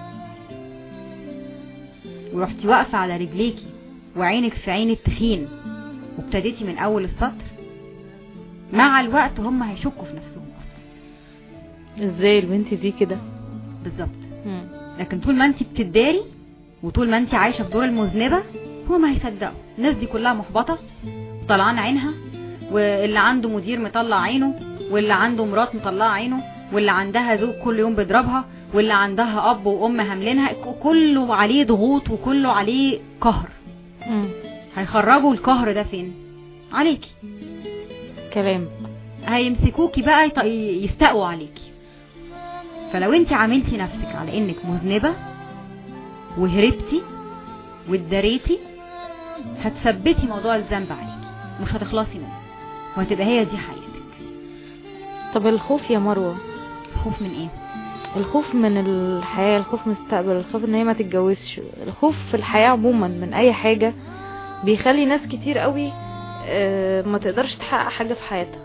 ورحتي واقفه على رجليكي وعينك في عين التخين وابتديتي من اول السطر مع الوقت هم هيشكوا في نفسهم اصلا ازاي البنت دي كده بالظبط مم. لكن طول ما انت بتداري وطول ما انت عايشه في دور المذنبه هو ما هيصدقوا الناس دي كلها محبطه طلعان عينها واللي عنده مدير مطلع عينه واللي عنده مرات مطلعه عينه واللي عندها زوج كل يوم بيضربها واللي عندها اب وام هاملينها ك- كله عليه ضغوط وكله عليه قهر مم. هيخرجوا القهر ده فين عليكي كلام هيمسكوكي بقى يط- يستقوا عليكي فلو انت عاملتي نفسك على انك مذنبة وهربتي واتداريتي هتثبتي موضوع الذنب عليكي مش هتخلصي منه وهتبقى هي دي حياتك طب الخوف يا مروه خوف من ايه الخوف من الحياة الخوف من المستقبل الخوف ان هي ما تتجوزش الخوف في الحياة عموما من اي حاجة بيخلي ناس كتير قوي آه، ما تقدرش تحقق حاجة في حياتها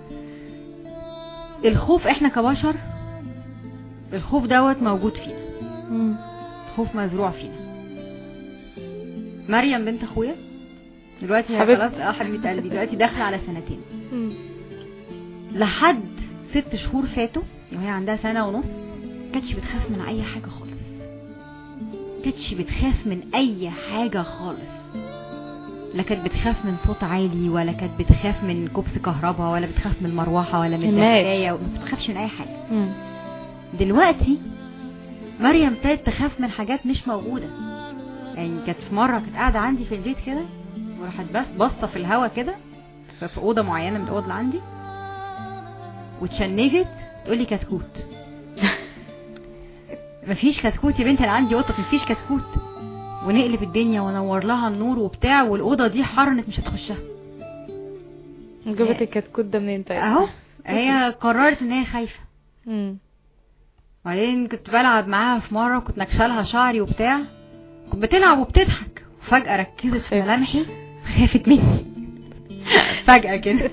الخوف احنا كبشر الخوف دوت موجود فينا خوف مزروع فينا مريم بنت اخويا دلوقتي هي حبيبتي. خلاص اه حبيبه قلبي دلوقتي داخله على سنتين لحد ست شهور فاتوا وهي عندها سنة ونص كانتش بتخاف من أي حاجة خالص كانتش بتخاف من أي حاجة خالص لا كانت بتخاف من صوت عالي ولا كانت بتخاف من كبس كهرباء ولا بتخاف من المروحة ولا من الماس. الدفاية ما بتخافش من أي حاجة مم. دلوقتي مريم ابتدت تخاف من حاجات مش موجودة يعني كانت في مرة كانت قاعدة عندي في البيت كده وراحت بس باصة في الهوا كده ف- في أوضة معينة من الأوض اللي عندي واتشنجت تقولي كتكوت مفيش كتكوت يا بنتي انا عندي قطط مفيش كتكوت ونقلب الدنيا ونور لها النور وبتاع والأوضة دي حرنت مش هتخشها جابت الكتكوت ده منين طيب اهو هي قررت ان هي خايفة مم. وبعدين كنت بلعب معاها في مرة كنت نكشلها شعري وبتاع كنت بتلعب وبتضحك وفجأة ركزت في ملامحي خافت مني فجأة كده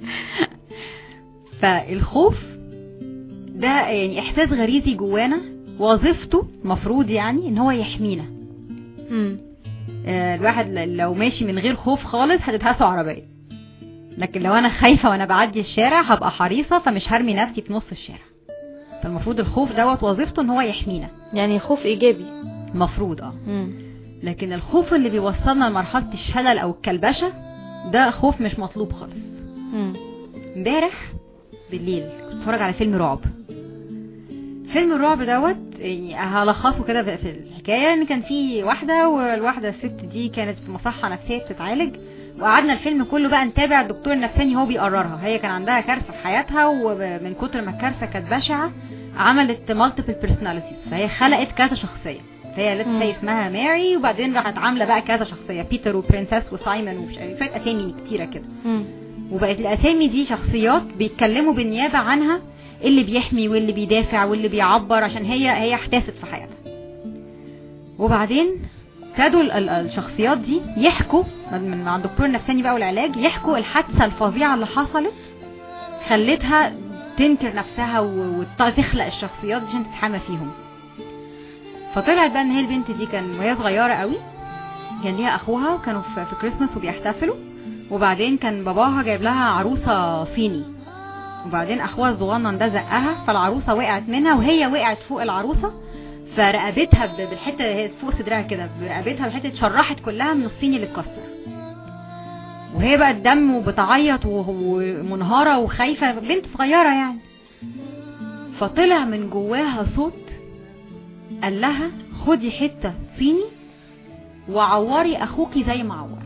فالخوف ده يعني احساس غريزي جوانا وظيفته المفروض يعني ان هو يحمينا مم. آه، الواحد ل- لو ماشي من غير خوف خالص هتتهسه عربية لكن لو انا خايفة وانا بعدي الشارع هبقى حريصة فمش هرمي نفسي في نص الشارع فالمفروض الخوف دوت وظيفته ان هو يحمينا يعني خوف ايجابي المفروض اه مم. لكن الخوف اللي بيوصلنا لمرحلة الشلل او الكلبشة ده خوف مش مطلوب خالص مم. امبارح بالليل كنت بتفرج على فيلم رعب فيلم الرعب دوت يعني هلخصه كده في في الحكايه ان كان في واحده والواحده الست دي كانت في مصحه نفسيه بتتعالج وقعدنا الفيلم كله بقى نتابع الدكتور النفساني هو بيقررها هي كان عندها كارثه في حياتها ومن كتر ما الكارثه كانت بشعه عملت مالتيبل بيرسوناليتيز فهي خلقت كذا شخصيه فهي مم. لسه اسمها ماري وبعدين راحت عامله بقى كذا شخصيه بيتر وبرنسس وسايمون ومش عارف شويه اسامي كتيره كده مم. وبقت الاسامي دي شخصيات بيتكلموا بالنيابه عنها اللي بيحمي واللي بيدافع واللي بيعبر عشان هي هي احداثت في حياتها وبعدين ابتدوا ال- ال- الشخصيات دي يحكوا من من- مع الدكتور النفساني بقى والعلاج يحكوا الحادثه الفظيعه اللي حصلت خلتها تنكر نفسها و- وتخلق الشخصيات دي عشان تتحامى فيهم فطلعت بقى ان هي البنت دي كان وهي صغيره قوي كان ليها اخوها وكانوا في في كريسماس وبيحتفلوا وبعدين كان باباها جايب لها عروسه صيني وبعدين اخوها الصغنن ده زقها فالعروسه وقعت منها وهي وقعت فوق العروسه فرقبتها ب- بالحته هي فوق صدرها كده برقبتها بالحته اتشرحت كلها من الصيني اللي اتكسر وهي بقى الدم وبتعيط و- ومنهاره وخايفه بنت صغيره يعني فطلع من جواها صوت قال لها خدي حته صيني وعوري اخوكي زي ما عورك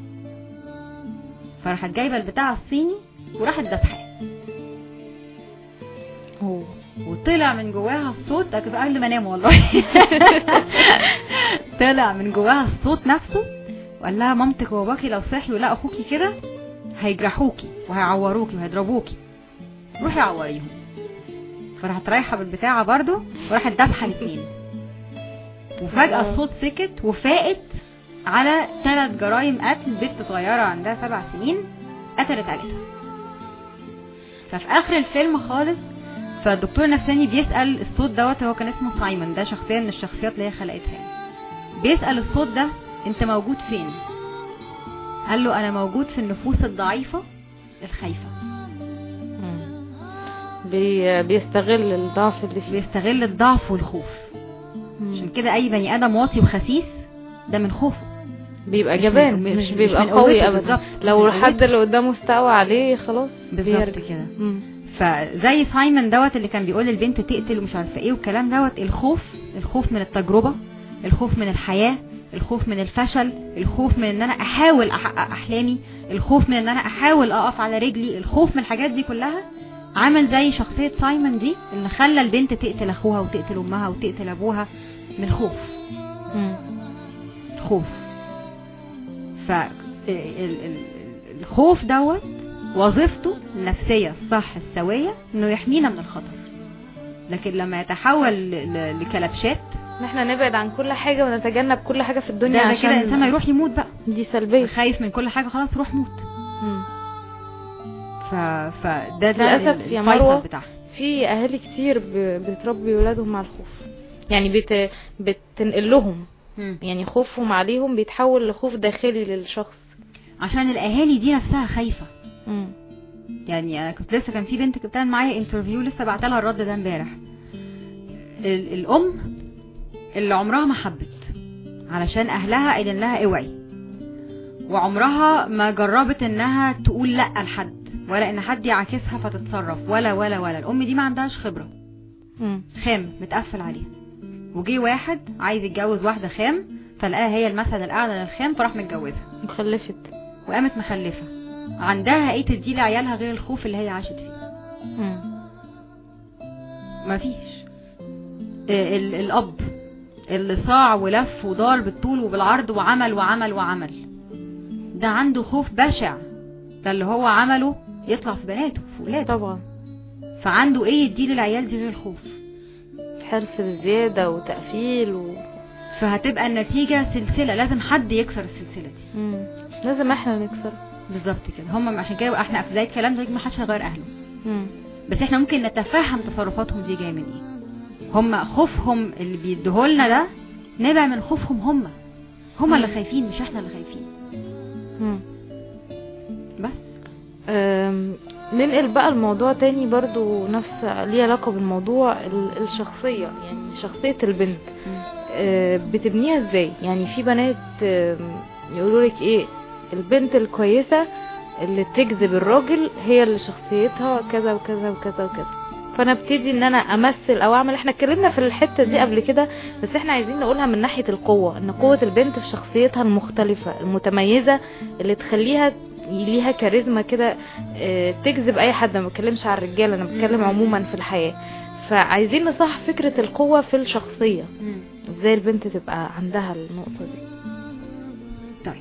فراحت جايبه البتاع الصيني وراحت ذبحاه أوه. وطلع من جواها الصوت ده كنت قبل ما انام والله طلع من جواها الصوت نفسه وقال لها مامتك وباباكي لو صحيوا لا اخوكي كده هيجرحوكي وهيعوروكي وهيضربوكي روحي عوريهم فراحت رايحه بالبتاعه برضو وراحت ذبحه الاثنين وفجاه الصوت سكت وفاقت على ثلاث جرائم قتل بنت صغيره عندها سبع سنين قتلت عيلتها ففي اخر الفيلم خالص فالدكتور النفساني بيسأل الصوت دوت هو كان اسمه سايمون ده شخصية من الشخصيات اللي هي خلقتها يعني. بيسأل الصوت ده انت موجود فين قال له انا موجود في النفوس الضعيفة الخايفة مم. بي بيستغل الضعف اللي فيه بيستغل الضعف والخوف عشان مم. كده اي بني ادم واطي وخسيس ده من خوفه بيبقى مش جبان من- مش, مش بيبقى من قوي قوته ابدا بالظبط. لو من الحد قوته. اللي قدامه استوى عليه خلاص بالظبط بيرجع. كده مم. فزي سايمون دوت اللي كان بيقول البنت تقتل ومش عارفه ايه والكلام دوت الخوف الخوف من التجربه الخوف من الحياه الخوف من الفشل الخوف من ان انا احاول احقق احلامي الخوف من ان انا احاول اقف على رجلي الخوف من الحاجات دي كلها عامل زي شخصيه سايمون دي اللي خلى البنت تقتل اخوها وتقتل امها وتقتل ابوها من الخوف مم. الخوف ف ال- ال- ال- الخوف دوت وظيفته النفسية الصح السوية انه يحمينا من الخطر لكن لما يتحول ل- ل- لكلبشات ان احنا نبعد عن كل حاجة ونتجنب كل حاجة في الدنيا ده, ده عشان كده الانسان هيروح يموت بقى دي سلبية خايف من كل حاجة خلاص روح موت مم. ف فده ده للأسف ال- يا الفيصل مروة بتاعها في اهالي كتير ب- بتربي ولادهم مع الخوف يعني بت... بتنقل لهم يعني خوفهم عليهم بيتحول لخوف داخلي للشخص عشان الاهالي دي نفسها خايفة مم. يعني انا كنت لسه كان في بنت كانت بتعمل معايا انترفيو لسه بعت لها الرد ده امبارح ال- الام اللي عمرها ما حبت علشان اهلها قايلين لها اوعي وعمرها ما جربت انها تقول لا لحد ولا ان حد يعاكسها فتتصرف ولا ولا ولا الام دي ما عندهاش خبره مم. خام متقفل عليها وجي واحد عايز يتجوز واحده خام فلقاها هي المثل الاعلى للخام فراح متجوزها مخلفت وقامت مخلفه عندها ايه تدي لعيالها غير الخوف اللي هي عاشت فيه مم. مفيش ال- ال- الاب اللي صاع ولف ودار بالطول وبالعرض وعمل وعمل وعمل ده عنده خوف بشع ده اللي هو عمله يطلع في بناته في ولاده طبعا فعنده ايه يدي للعيال دي غير الخوف حرص بزيادة وتقفيل و... فهتبقى النتيجة سلسلة لازم حد يكسر السلسلة دي مم. لازم احنا نكسر بالظبط كده هم عشان كده احنا في بداية الكلام ده ما حدش هيغير اهله مم. بس احنا ممكن نتفهم تصرفاتهم دي جايه من ايه هم خوفهم اللي بيديهولنا ده نابع من خوفهم هم هم اللي مم. خايفين مش احنا اللي خايفين مم. بس أم، ننقل بقى الموضوع تاني برضو نفس ليه علاقة بالموضوع ال- الشخصية يعني شخصية البنت أه، بتبنيها ازاي يعني في بنات يقولوا لك ايه البنت الكويسة اللي تجذب الراجل هي اللي شخصيتها كذا وكذا وكذا وكذا فانا ابتدي ان انا امثل او اعمل احنا اتكلمنا في الحته دي قبل كده بس احنا عايزين نقولها من ناحيه القوه ان قوه البنت في شخصيتها المختلفه المتميزه اللي تخليها ليها كاريزما كده آه، تجذب اي حد ما بتكلمش على الرجاله انا بتكلم عموما في الحياه فعايزين نصح فكره القوه في الشخصيه ازاي البنت تبقى عندها النقطه دي طيب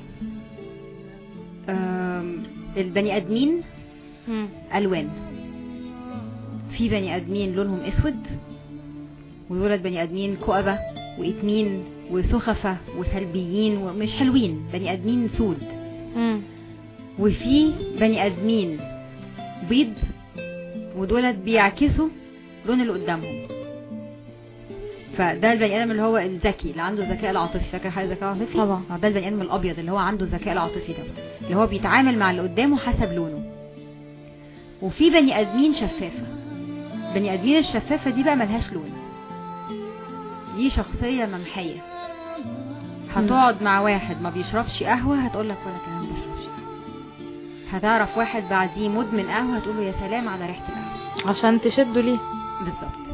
أم، البني ادمين الوان في بني ادمين لونهم اسود ودولت بني ادمين كؤبه واتمين وسخفة وسلبيين ومش حلوين بني ادمين سود مم. وفي بني ادمين بيض ودولت بيعكسوا لون اللي قدامهم فده البني ادم اللي هو الذكي اللي عنده الذكاء العاطفي فاكر حاجه الذكاء العاطفي طبعا. آه، ده البني ادم الابيض اللي هو عنده الذكاء العاطفي ده اللي هو بيتعامل مع اللي قدامه حسب لونه وفي بني ادمين شفافه بني ادمين الشفافه دي بقى ملهاش لون دي شخصيه ممحيه هتقعد مع واحد ما بيشربش قهوه هتقول لك ولا كلام ما بيشربش قهوه هتعرف واحد بعديه مدمن قهوه هتقول له يا سلام على ريحه القهوه عشان تشدوا ليه بالظبط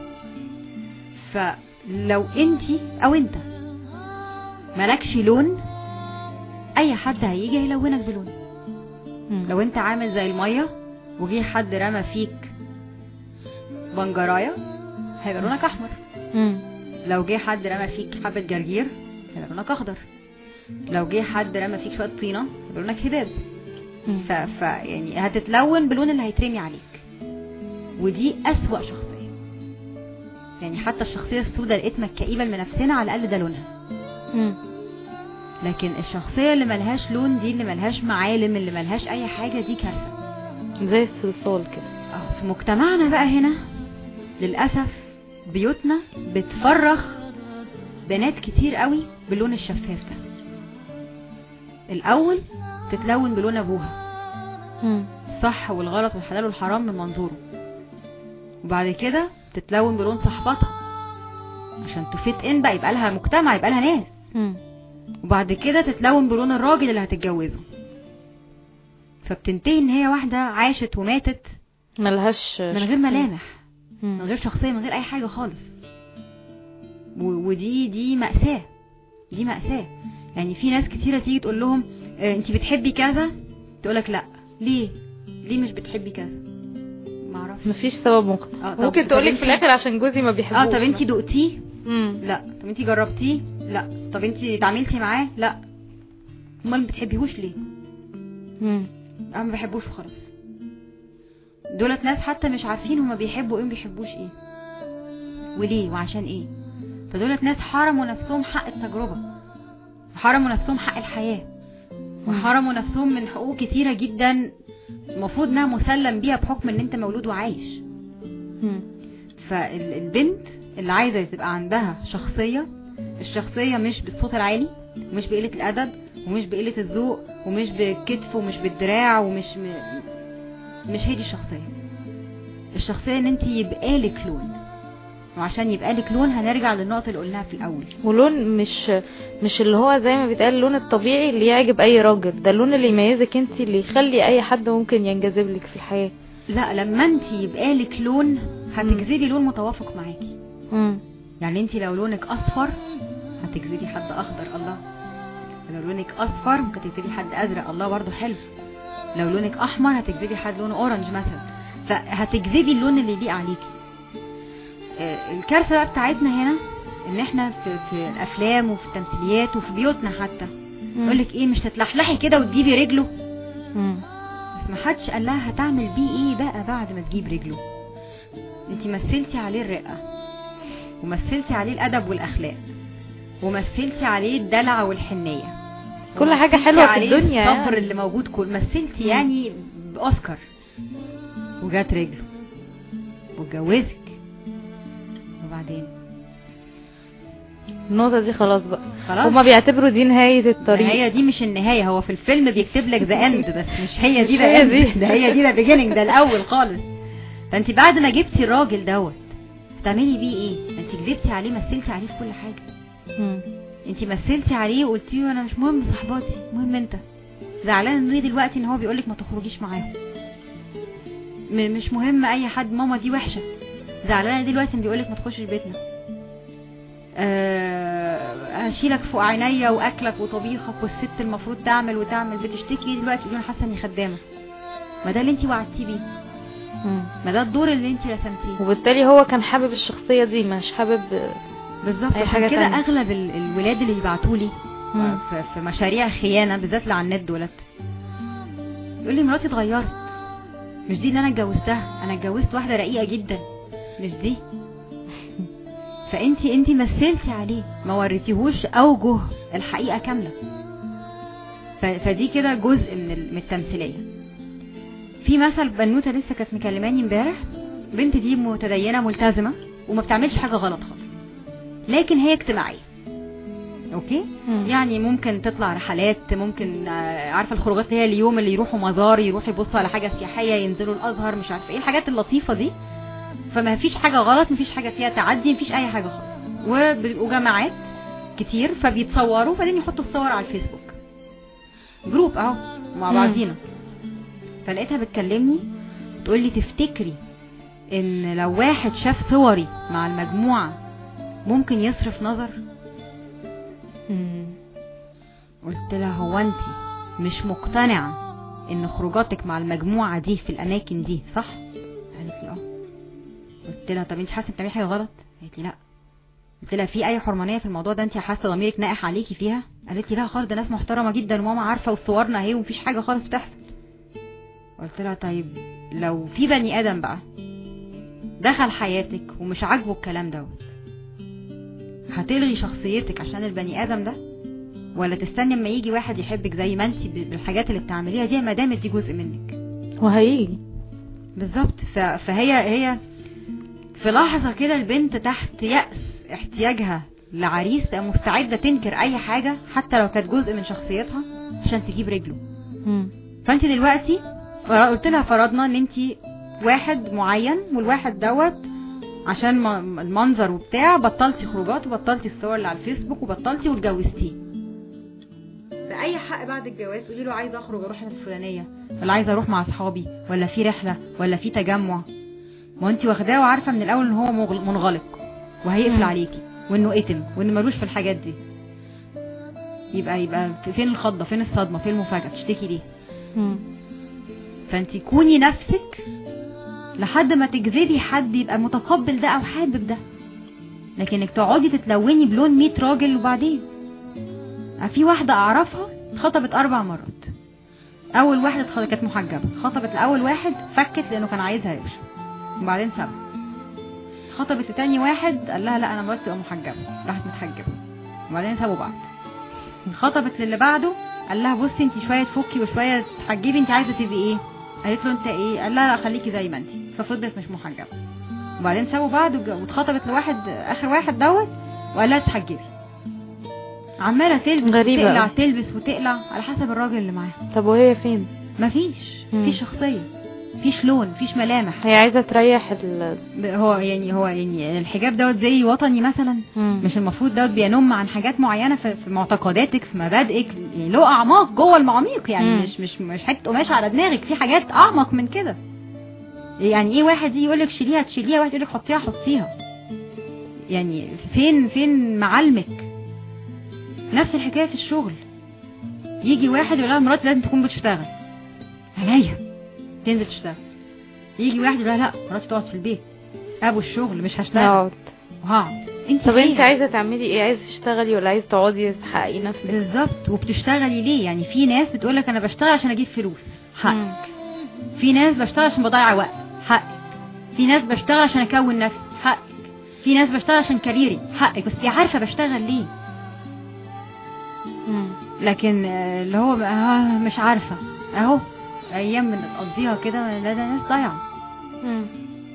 فلو انت او انت مالكش لون اي حد هيجي هيلونك بلون مم. لو انت عامل زي الميه وجي حد رمى فيك بنجرايه هيبقى لونك احمر مم. لو جه حد رمى فيك حبه جرجير هيبقى لونك اخضر لو جه حد رمى فيك شويه طينه هيبقى لونك هباب مم. ف... ف يعني هتتلون بلون اللي هيترمي عليك ودي أسوأ شخصية يعني حتى الشخصية السوداء الإتمة الكئيبة من نفسنا على الأقل ده لونها مم. لكن الشخصية اللي ملهاش لون دي اللي ملهاش معالم اللي ملهاش أي حاجة دي كارثة زي الصلصال كده آه، في مجتمعنا بقى هنا للأسف بيوتنا بتفرخ بنات كتير قوي باللون الشفاف ده الأول تتلون بلون أبوها مم. الصح والغلط والحلال والحرام من منظوره وبعد كده تتلون بلون صحباتها عشان تفيت ان بقى يبقى لها مجتمع يبقى لها ناس مم. وبعد كده تتلون بلون الراجل اللي هتتجوزه فبتنتهي ان هي واحدة عاشت وماتت ملهاش من غير ملامح مم. من غير شخصية من غير اي حاجة خالص و- ودي دي مأساة دي مأساة يعني في ناس كتيرة تيجي تقول لهم آه، انتي بتحبي كذا تقولك لا ليه ليه مش بتحبي كذا معرفش مفيش سبب مقنع آه، طب- ممكن طب تقولك في انتي- الاخر عشان جوزي ما بيحبوش اه طب انتي دقتيه مم. لا طب انتي جربتيه لا طب انتي اتعاملتي معاه لا امال ما بتحبيهوش ليه مم. انا ما بحبوش وخلاص دولت ناس حتى مش عارفين هما بيحبوا ايه وما بيحبوش ايه وليه وعشان ايه فدولت ناس حرموا نفسهم حق التجربة وحرموا نفسهم حق الحياة وحرموا نفسهم من حقوق كتيرة جدا المفروض انها مسلم بيها بحكم ان انت مولود وعايش مم. فالبنت اللي عايزة تبقى عندها شخصية الشخصية مش بالصوت العالي ومش بقلة الأدب ومش بقلة الذوق ومش بالكتف ومش بالدراع ومش م... مش هي دي الشخصية الشخصية ان انت يبقى لك لون وعشان يبقى لك لون هنرجع للنقطة اللي قلناها في الأول ولون مش مش اللي هو زي ما بيتقال اللون الطبيعي اللي يعجب اي راجل ده اللون اللي يميزك انت اللي يخلي اي حد ممكن ينجذب لك في الحياة لا لما انت يبقى لك لون هتجذبي لون متوافق معاكي مم. يعني انت لو لونك اصفر هتجذبي حد اخضر الله لو لونك اصفر ممكن تجذبي حد ازرق الله برضو حلو لو لونك احمر هتجذبي حد لونه اورنج مثلا فهتجذبي اللون اللي يليق عليكي آه، الكارثه بقى بتاعتنا هنا ان احنا في, في الافلام وفي التمثيليات وفي بيوتنا حتى مم. يقول لك ايه مش تتلحلحي كده وتجيبي رجله مم. بس ما حدش قال لها هتعمل بيه ايه بقى بعد ما تجيب رجله انت مثلتي عليه الرقه ومثلتي عليه الادب والاخلاق ومثلتي عليه الدلع والحنيه كل حاجة ومثلتي حلوة في عليه الدنيا الصبر يعني. اللي موجود كل مثلتي يعني باوسكار وجات رجله واتجوزك وبعدين النقطة دي خلاص بقى خلاص هما بيعتبروا دي نهاية الطريق هي دي مش النهايه هو في الفيلم بيكتب لك ذا اند بس مش هي دي مش ذا هي end. دي. ده هي دي ذا بيجيننج ده الاول خالص فانت بعد ما جبتي الراجل دوت هتعملي بيه ايه انت كذبتي عليه مثلتي عليه في كل حاجه مم. انت مثلتي عليه وقلتي له انا مش مهم صحباتي مهم انت زعلان ليه دلوقتي ان هو بيقولك ما تخرجيش معاهم م- مش مهم اي حد ماما دي وحشه زعلانه دلوقتي ان بيقولك ما تخشش بيتنا أه هشيلك فوق عينيا واكلك وطبيخك والست المفروض تعمل وتعمل بتشتكي دلوقتي تقولي انا حاسه اني خدامه ما ده اللي انت وعدتيه بيه مم. ما ده الدور اللي انت رسمتيه وبالتالي هو كان حابب الشخصية دي مش حابب بالظبط أي عشان حاجة كده تانية. اغلب ال- الولاد اللي بيبعتوا لي مم. في في مشاريع خيانه بالذات اللي على النت دولت يقول لي مراتي اتغيرت مش دي اللي انا اتجوزتها انا اتجوزت واحده رقيقه جدا مش دي فانت انت مثلتي عليه ما وريتيهوش اوجه الحقيقه كامله ف- فدي كده جزء من ال- من التمثيليه في مثل بنوته لسه كانت مكلماني امبارح بنت دي متدينه ملتزمه وما بتعملش حاجه غلط خالص لكن هي اجتماعيه اوكي مم. يعني ممكن تطلع رحلات ممكن آه، عارفه الخروجات اللي هي اليوم اللي يروحوا مزار يروحوا يبصوا على حاجه سياحيه ينزلوا الازهر مش عارفه ايه الحاجات اللطيفه دي فما فيش حاجه غلط ما فيش حاجه فيها تعدي ما فيش اي حاجه خالص وبيبقوا جماعات كتير فبيتصوروا وبعدين يحطوا الصور على الفيسبوك جروب اهو مع مم. بعضينا فلقيتها بتكلمني تقول لي تفتكري ان لو واحد شاف صوري مع المجموعه ممكن يصرف نظر مم. قلت لها هو انت مش مقتنعة ان خروجاتك مع المجموعة دي في الاماكن دي صح قالت لي اه قلت لها طب انت حاسة بتعملي حاجة غلط قالت لي لا قلت لها في اي حرمانية في الموضوع ده انت حاسة ضميرك ناقح عليكي فيها قالت لي لا خالص ده ناس محترمة جدا وماما عارفة وصورنا اهي ومفيش حاجة خالص بتحصل قلت لها طيب لو في بني ادم بقى دخل حياتك ومش عاجبه الكلام دوت هتلغي شخصيتك عشان البني ادم ده ولا تستني اما يجي واحد يحبك زي ما انت بالحاجات اللي بتعمليها دي ما دامت دي جزء منك وهيجي بالظبط ف- فهي هي في لحظه كده البنت تحت يأس احتياجها لعريس تبقى مستعده تنكر اي حاجه حتى لو كانت جزء من شخصيتها عشان تجيب رجله مم. فانت دلوقتي فر- قلت لها فرضنا ان انت واحد معين والواحد دوت عشان م- المنظر وبتاع بطلتي خروجات وبطلتي الصور اللي على الفيسبوك وبطلتي واتجوزتيه بأي حق بعد الجواز قولي له عايزه اخرج اروح الفلانيه ولا عايزه اروح مع اصحابي ولا في رحله ولا في تجمع ما انت واخداه وعارفه من الاول ان هو مغل- منغلق وهيقفل مم. عليكي وانه اتم وانه ملوش في الحاجات دي يبقى يبقى فين الخضه فين الصدمه فين المفاجاه بتشتكي ليه مم. فانت كوني نفسك لحد ما تجذبي حد يبقى متقبل ده او حابب ده لكنك تقعدي تتلوني بلون 100 راجل وبعدين في واحدة اعرفها اتخطبت اربع مرات اول واحدة اتخ- كانت محجبة خطبت الاول واحد فكت لانه كان عايزها يمشي وبعدين سابها خطبت تاني واحد قال لها لا انا مراتي تبقى محجبة راحت متحجبة وبعدين سابوا بعض خطبت للي بعده قال لها بصي انت شويه تفكي وشويه تحجبي انت عايزه تبقي ايه قالت له انت ايه قال لها لا خليكي زي ما انت ففضلت مش محجبه وبعدين سابوا بعض وج- واتخطبت لواحد اخر واحد دوت وقال لها تحجبي عماله تلبس غريبة وتقلع أوي. تلبس وتقلع على حسب الراجل اللي معاها طب وهي فين مفيش مم. مفيش شخصيه مفيش لون مفيش ملامح هي عايزة تريح ال هو يعني هو يعني الحجاب دوت زي وطني مثلا مم. مش المفروض دوت بينم عن حاجات معينه في, في معتقداتك في مبادئك يعني له اعماق جوه المعاميق يعني مم. مش مش مش حته قماش على دماغك في حاجات اعمق من كده يعني ايه واحد يجي يقول لك شيليها تشيليها واحد يقول لك حطيها حطيها يعني فين فين معالمك نفس الحكايه في الشغل يجي واحد يقول لها مراتي لازم تكون بتشتغل عينيا تنزل تشتغل يجي واحد يقول لها لا مراتي تقعد في البيت ابو الشغل مش هشتغل نقعد وهقعد انت طب انت فين؟ عايزة تعملي ايه عايزة تشتغلي ولا عايزة تقعدي تحققي نفسك بالظبط وبتشتغلي ليه يعني في ناس بتقولك انا بشتغل عشان اجيب فلوس حق مم. في ناس بشتغل عشان بضيع وقت حقك في ناس بشتغل عشان اكون نفسي حقك في ناس بشتغل عشان كاريري حقك بس دي عارفه بشتغل ليه مم. لكن آه، اللي هو آه مش عارفه اهو ايام بنقضيها كده لا ده ناس ضايعه مم.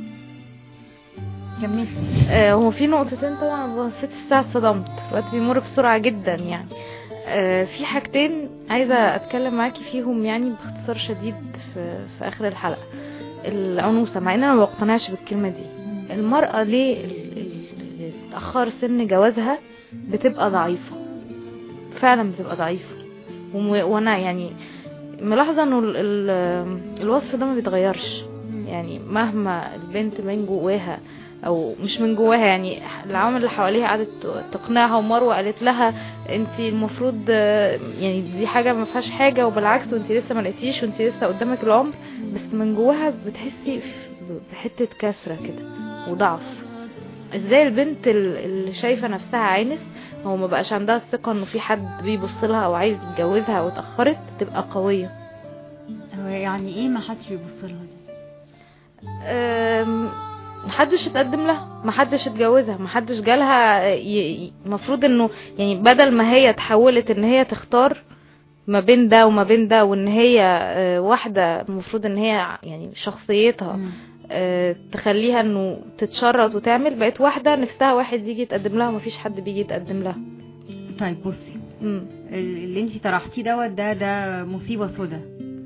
كملي آه، هو في نقطتين طبعا بصيت الساعة اتصدمت الوقت بيمر بسرعة جدا يعني آه، في حاجتين عايزة اتكلم معاكي فيهم يعني باختصار شديد في, في اخر الحلقة العنوسة مع ان انا ما بقتنعش بالكلمة دي المرأة ليه ال- ال- اللي اتأخر سن جوازها بتبقى ضعيفة فعلا بتبقى ضعيفة وم- وانا يعني ملاحظة انه ال- ال- الوصف ده ما بيتغيرش يعني مهما البنت من جواها او مش من جواها يعني العوامل اللي حواليها قعدت تقنعها ومروه قالت لها انت المفروض آه، يعني دي حاجه ما فيهاش حاجه وبالعكس وانت لسه ما لقيتيش وانت لسه قدامك العمر بس من جواها بتحسي بحته كسره كده وضعف ازاي البنت ال- اللي شايفه نفسها عانس هو ما بقاش عندها الثقه انه في حد بيبص لها او عايز يتجوزها او اتاخرت تبقى قويه هو يعني ايه ما حدش بيبص لها دي أم، محدش اتقدم لها محدش اتجوزها محدش جالها المفروض انه يعني بدل ما هي تحولت ان هي تختار ما بين ده وما بين ده وان هي آه، واحدة المفروض ان هي يعني شخصيتها مم. آه، تخليها انه تتشرط وتعمل بقت واحدة نفسها واحد يجي يتقدم لها ومفيش حد بيجي يتقدم لها طيب بصي مم. اللي انت طرحتيه دوت ده ده مصيبه سودا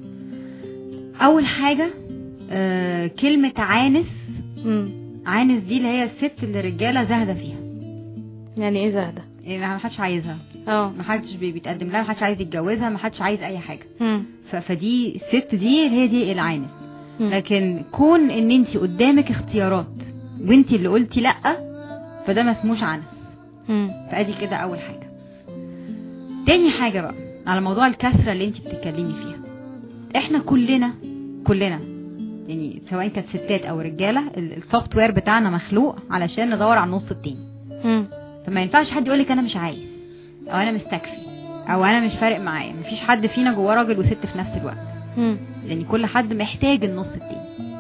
اول حاجه آه كلمه عانس مم. عانس دي اللي هي الست اللي الرجاله زاهده فيها يعني ايه زهدة إيه، ما حدش عايزها اه ما حدش بي- بيتقدم لها ما حدش عايز يتجوزها ما حدش عايز اي حاجه مم. ف- فدي الست دي اللي هي دي العانس مم. لكن كون ان انت قدامك اختيارات وانت اللي قلتي لا فده ما اسموش عنس مم. فادي كده اول حاجه تاني حاجه بقى على موضوع الكسره اللي انت بتتكلمي فيها احنا كلنا كلنا يعني سواء كانت ستات او رجاله السوفت وير بتاعنا مخلوق علشان ندور على النص التاني مم. فما ينفعش حد يقولك انا مش عايز او انا مستكفي او انا مش فارق معايا مفيش حد فينا جواه راجل وست في نفس الوقت مم. لان كل حد محتاج النص التاني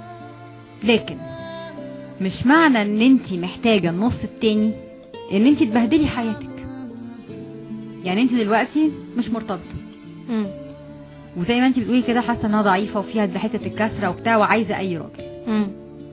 لكن مش معنى ان انت محتاجة النص التاني ان انت تبهدلي حياتك يعني انت دلوقتي مش مرتبطة مم. وزي ما انت بتقولي كده حاسة انها ضعيفة وفيها حتة الكسرة وبتاع وعايزة اي راجل مم.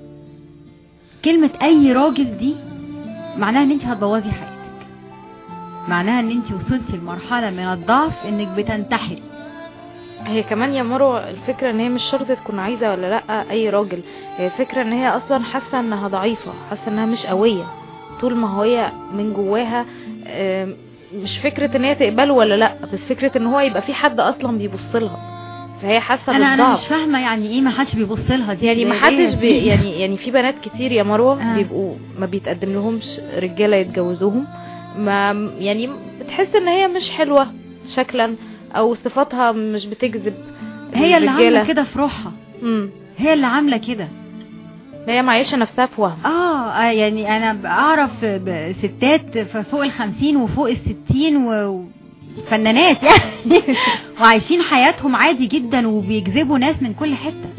كلمة اي راجل دي معناها ان انت هتبوظي حياتك معناها ان انت وصلتي لمرحلة من الضعف انك بتنتحري هي كمان يا مروه الفكره ان هي مش شرط تكون عايزه ولا لا اي راجل هي الفكره ان هي اصلا حاسه انها ضعيفه حاسه انها مش قويه طول ما هي من جواها آم، مش فكره ان هي تقبله ولا لا بس فكره ان هو يبقى في حد اصلا بيبص لها فهي حاسه انا انا مش بالضعف فاهمة يعني ايه ما حدش بيبص لها دي يعني زي ما حدش إيه بي دي؟ يعني يعني في بنات كتير يا مروه آه. بيبقوا ما بيتقدم لهمش رجاله يتجوزوهم ما يعني بتحس ان هي مش حلوه شكلا او صفاتها مش بتجذب هي اللي الرجالة. عامله كده في روحها امم هي اللي عامله كده هي معيشه نفسها في وهم اه آه، يعني انا بعرف ب- ستات ف- فوق الخمسين وفوق الستين و- وفنانات يعني وعايشين حياتهم عادي جدا وبيجذبوا ناس من كل حتة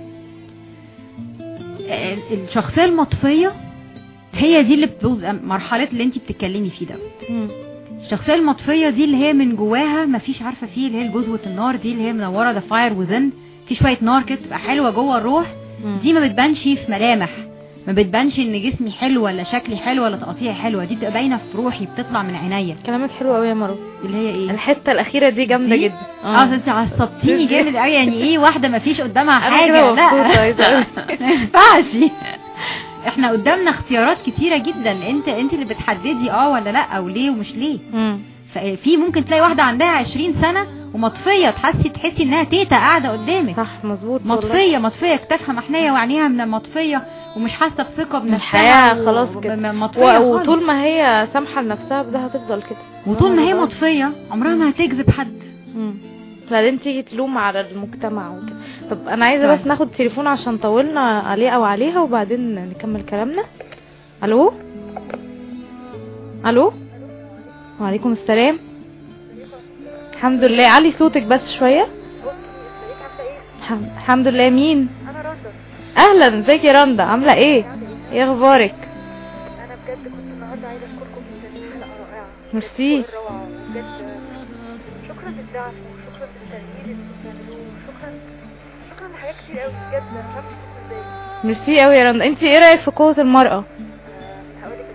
آه، الشخصية المطفية هي دي اللي بتبقى مرحلة اللي انت بتتكلمي فيه ده مم. الشخصية المطفية دي اللي هي من جواها مفيش عارفة فيه اللي هي الجزوة النار دي اللي هي منورة ذا فاير وذن في شوية نار كده تبقى حلوة جوه الروح مم. دي ما بتبانش في ملامح ما بتبانش ان جسمي حلو ولا شكلي حلو ولا تقطيعي حلوه دي بتبقى باينه في روحي بتطلع من عينيا كلامك حلو قوي يا مروه اللي هي ايه الحته الاخيره دي جامده دي؟ جدا اه انت عصبتيني جامد قوي يعني ايه واحده ما فيش قدامها أنا كده حاجه مبسوطة عايزة لا أقول. ما ينفعش احنا قدامنا اختيارات كتيره جدا انت انت اللي بتحددي اه ولا لا او ليه ومش ليه مم. ففي ممكن تلاقي واحده عندها 20 سنه ومطفيه تحسي تحسي انها تيتا قاعده قدامك صح مظبوط والله. مطفيه مطفيه كتافها محنيه وعينيها من المطفيه ومش حاسه بثقه بنفسها الحياة و- خلاص كده. م- مطفيه و- خالص. وطول ما هي سامحه لنفسها بده هتفضل كده وطول ما هي والله. مطفيه عمرها ما هتجذب حد مم. بعدين تيجي تلوم على المجتمع وكده طب انا عايزه طيب. بس ناخد تليفون عشان طولنا عليه او عليها وبعدين نكمل كلامنا الو الو وعليكم السلام الحمد لله علي صوتك بس شويه الحم- الحمد لله مين انا رندا اهلا ازيك يا رندا عامله ايه ايه اخبارك انا بجد كنت النهارده عايزه اشكركم جدا حلقه رائعه ميرسي فوق الروعه بجد شكرا للدعم وشكرا للتغيير اللي انتوا بتعملوه شكرا شكرا لحاجات كتير قوي بجد انا مش عارفه اشكركم ازاي ميرسي قوي يا رندا انت ايه رايك في قوه المراه هقول لك